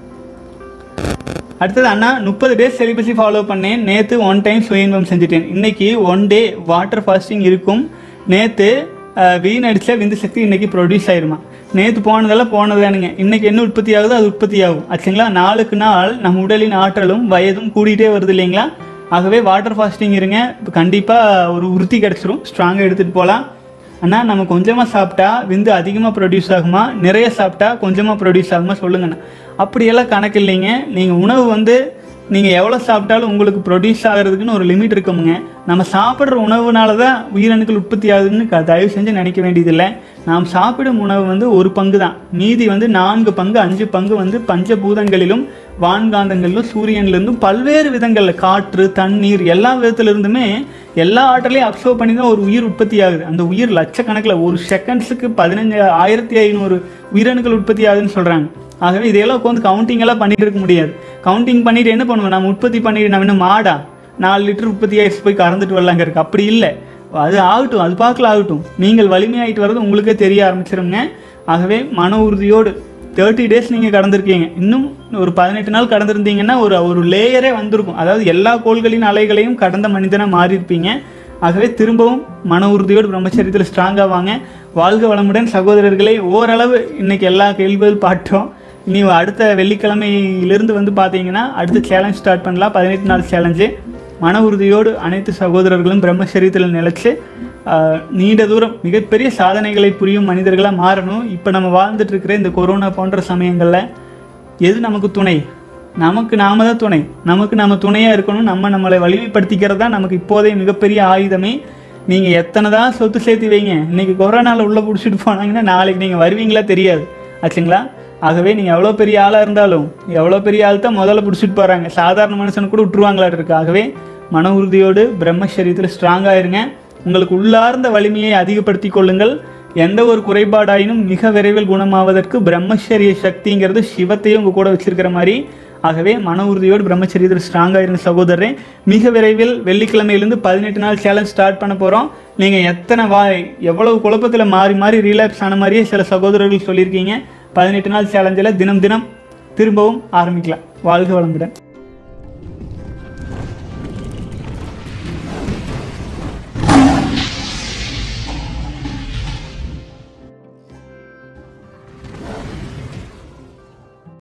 அடுத்தது அண்ணா முப்பது டேஸ் செலிபஸி ஃபாலோ பண்ணேன் நேற்று ஒன் டைம் சுயன்பம் செஞ்சுட்டேன் இன்னைக்கு ஒன் டே வாட்டர் ஃபாஸ்டிங் இருக்கும் நேற்று வீணடிச்ச விந்து சக்தி இன்னைக்கு ப்ரொடியூஸ் ஆயிருமா நேற்று போனதெல்லாம் போனதானுங்க இன்னைக்கு என்ன உற்பத்தி ஆகுதோ அது உற்பத்தி ஆகும் ஆச்சுங்களா நாளுக்கு நாள் நம்ம உடலின் ஆற்றலும் வயதும் கூடிட்டே வருது இல்லைங்களா ஆகவே வாட்டர் ஃபாஸ்டிங் இருங்க கண்டிப்பாக ஒரு உறுதி கிடச்சிரும் ஸ்ட்ராங்காக எடுத்துகிட்டு போகலாம் அண்ணா நம்ம கொஞ்சமாக சாப்பிட்டா விந்து அதிகமாக ப்ரொடியூஸ் ஆகுமா நிறைய சாப்பிட்டா கொஞ்சமாக ப்ரொடியூஸ் ஆகுமா சொல்லுங்கண்ணா அப்படியெல்லாம் கணக்கு இல்லைங்க நீங்கள் உணவு வந்து நீங்கள் எவ்வளோ சாப்பிட்டாலும் உங்களுக்கு ப்ரொடியூஸ் ஆகிறதுக்குன்னு ஒரு லிமிட் இருக்குமுங்க நம்ம சாப்பிட்ற உணவுனால தான் உயிரணுக்கள் உற்பத்தி ஆகுதுன்னு க- தயவு செஞ்சு நினைக்க வேண்டியதில்லை நாம் சாப்பிடும் உணவு வந்து ஒரு பங்கு தான் மீதி வந்து நான்கு பங்கு அஞ்சு பங்கு வந்து பஞ்சபூதங்களிலும் வான்காந்தங்களிலும் சூரியன்லேருந்தும் பல்வேறு விதங்களில் காற்று தண்ணீர் எல்லா விதத்துலேருந்துமே எல்லா ஆற்றலையும் அப்சர்வ் பண்ணி தான் ஒரு உயிர் உற்பத்தி ஆகுது அந்த உயிர் லட்சக்கணக்கில் ஒரு செகண்ட்ஸுக்கு பதினஞ்சு ஆயிரத்தி ஐநூறு உயிரணுக்கள் உற்பத்தி ஆகுதுன்னு சொல்கிறாங்க ஆகவே இதையெல்லாம் உட்காந்து கவுண்டிங் எல்லாம் பண்ணிட்டு இருக்க முடியாது கவுண்டிங் பண்ணிட்டு என்ன பண்ணுவோம் நம்ம உற்பத்தி பண்ணிட்டு நம்ம என்ன மாடா நாலு லிட்டர் உற்பத்தி ஆயிடுச்சு போய் கறந்துட்டு வரலாங்க இருக்கு அப்படி இல்லை அது ஆகட்டும் அது பார்க்கல ஆகட்டும் நீங்கள் வலிமையாயிட்டு வர்றது உங்களுக்கே தெரிய ஆரம்பிச்சிருங்க ஆகவே மன உறுதியோடு தேர்ட்டி டேஸ் நீங்கள் கடந்திருக்கீங்க இன்னும் ஒரு பதினெட்டு நாள் கடந்திருந்தீங்கன்னா ஒரு ஒரு லேயரே வந்திருக்கும் அதாவது எல்லா கோள்களின் அலைகளையும் கடந்த மனிதனாக மாறியிருப்பீங்க ஆகவே திரும்பவும் மன உறுதியோடு பிரம்மச்சரியத்தில் ஸ்ட்ராங்காக வாங்க வாழ்க வளமுடன் சகோதரர்களே ஓரளவு இன்னைக்கு எல்லா கேள்விகள் பாட்டோம் இனி அடுத்த வெள்ளிக்கிழமையிலிருந்து வந்து பார்த்தீங்கன்னா அடுத்த சேலஞ்ச் ஸ்டார்ட் பண்ணலாம் பதினெட்டு நாள் சேலஞ்சு மன உறுதியோடு அனைத்து சகோதரர்களும் பிரம்மச்சரியத்தில் நிலைச்சு ஆஹ், நீண்ட தூரம் மிகப்பெரிய சாதனைகளை புரியும் மனிதர்களாக மாறணும் இப்போ நம்ம வாழ்ந்துட்டு இருக்கிற இந்த கொரோனா போன்ற சமயங்களில் எது நமக்கு துணை நமக்கு நாம தான் துணை நமக்கு நம்ம துணையாக இருக்கணும் நம்ம நம்மளை வலிமைப்படுத்திக்கிறது தான் நமக்கு இப்போதைய மிகப்பெரிய ஆயுதமே நீங்கள் எத்தனை தான் சொத்து சேர்த்து வைங்க இன்னைக்கு கொரோனாவில் உள்ளே பிடிச்சிட்டு போனாங்கன்னா நாளைக்கு நீங்கள் வருவீங்களா தெரியாது ஆச்சுங்களா ஆகவே நீங்கள் எவ்வளோ பெரிய ஆளாக இருந்தாலும் எவ்வளோ பெரிய ஆள் தான் முதல்ல பிடிச்சிட்டு போகிறாங்க சாதாரண மனுஷனு கூட விட்டுருவாங்களா இருக்கு ஆகவே மன உறுதியோடு பிரம்மச்சரியத்தில் ஸ்ட்ராங்காக இருங்க உங்களுக்கு உள்ளார்ந்த வலிமையை அதிகப்படுத்திக் கொள்ளுங்கள் எந்த ஒரு குறைபாடாயினும் மிக விரைவில் குணமாவதற்கு பிரம்மச்சரிய சக்திங்கிறது சிவத்தையும் உங்க கூட வச்சிருக்கிற மாதிரி ஆகவே மன உறுதியோடு பிரம்மச்சரியத்தில் ஸ்ட்ராங்காக இருங்க சகோதரரே மிக விரைவில் வெள்ளிக்கிழமையிலேருந்து பதினெட்டு நாள் சேலஞ்ச் ஸ்டார்ட் பண்ண போகிறோம் நீங்கள் எத்தனை வா எவ்வளவு குழப்பத்தில் மாறி மாறி ரீலாக்ஸ் ஆன மாதிரியே சில சகோதரர்கள் சொல்லியிருக்கீங்க பதினெட்டு நாள் சேலஞ்சில் தினம் தினம் திரும்பவும் ஆரம்பிக்கலாம் வாழ்க வளமுடன்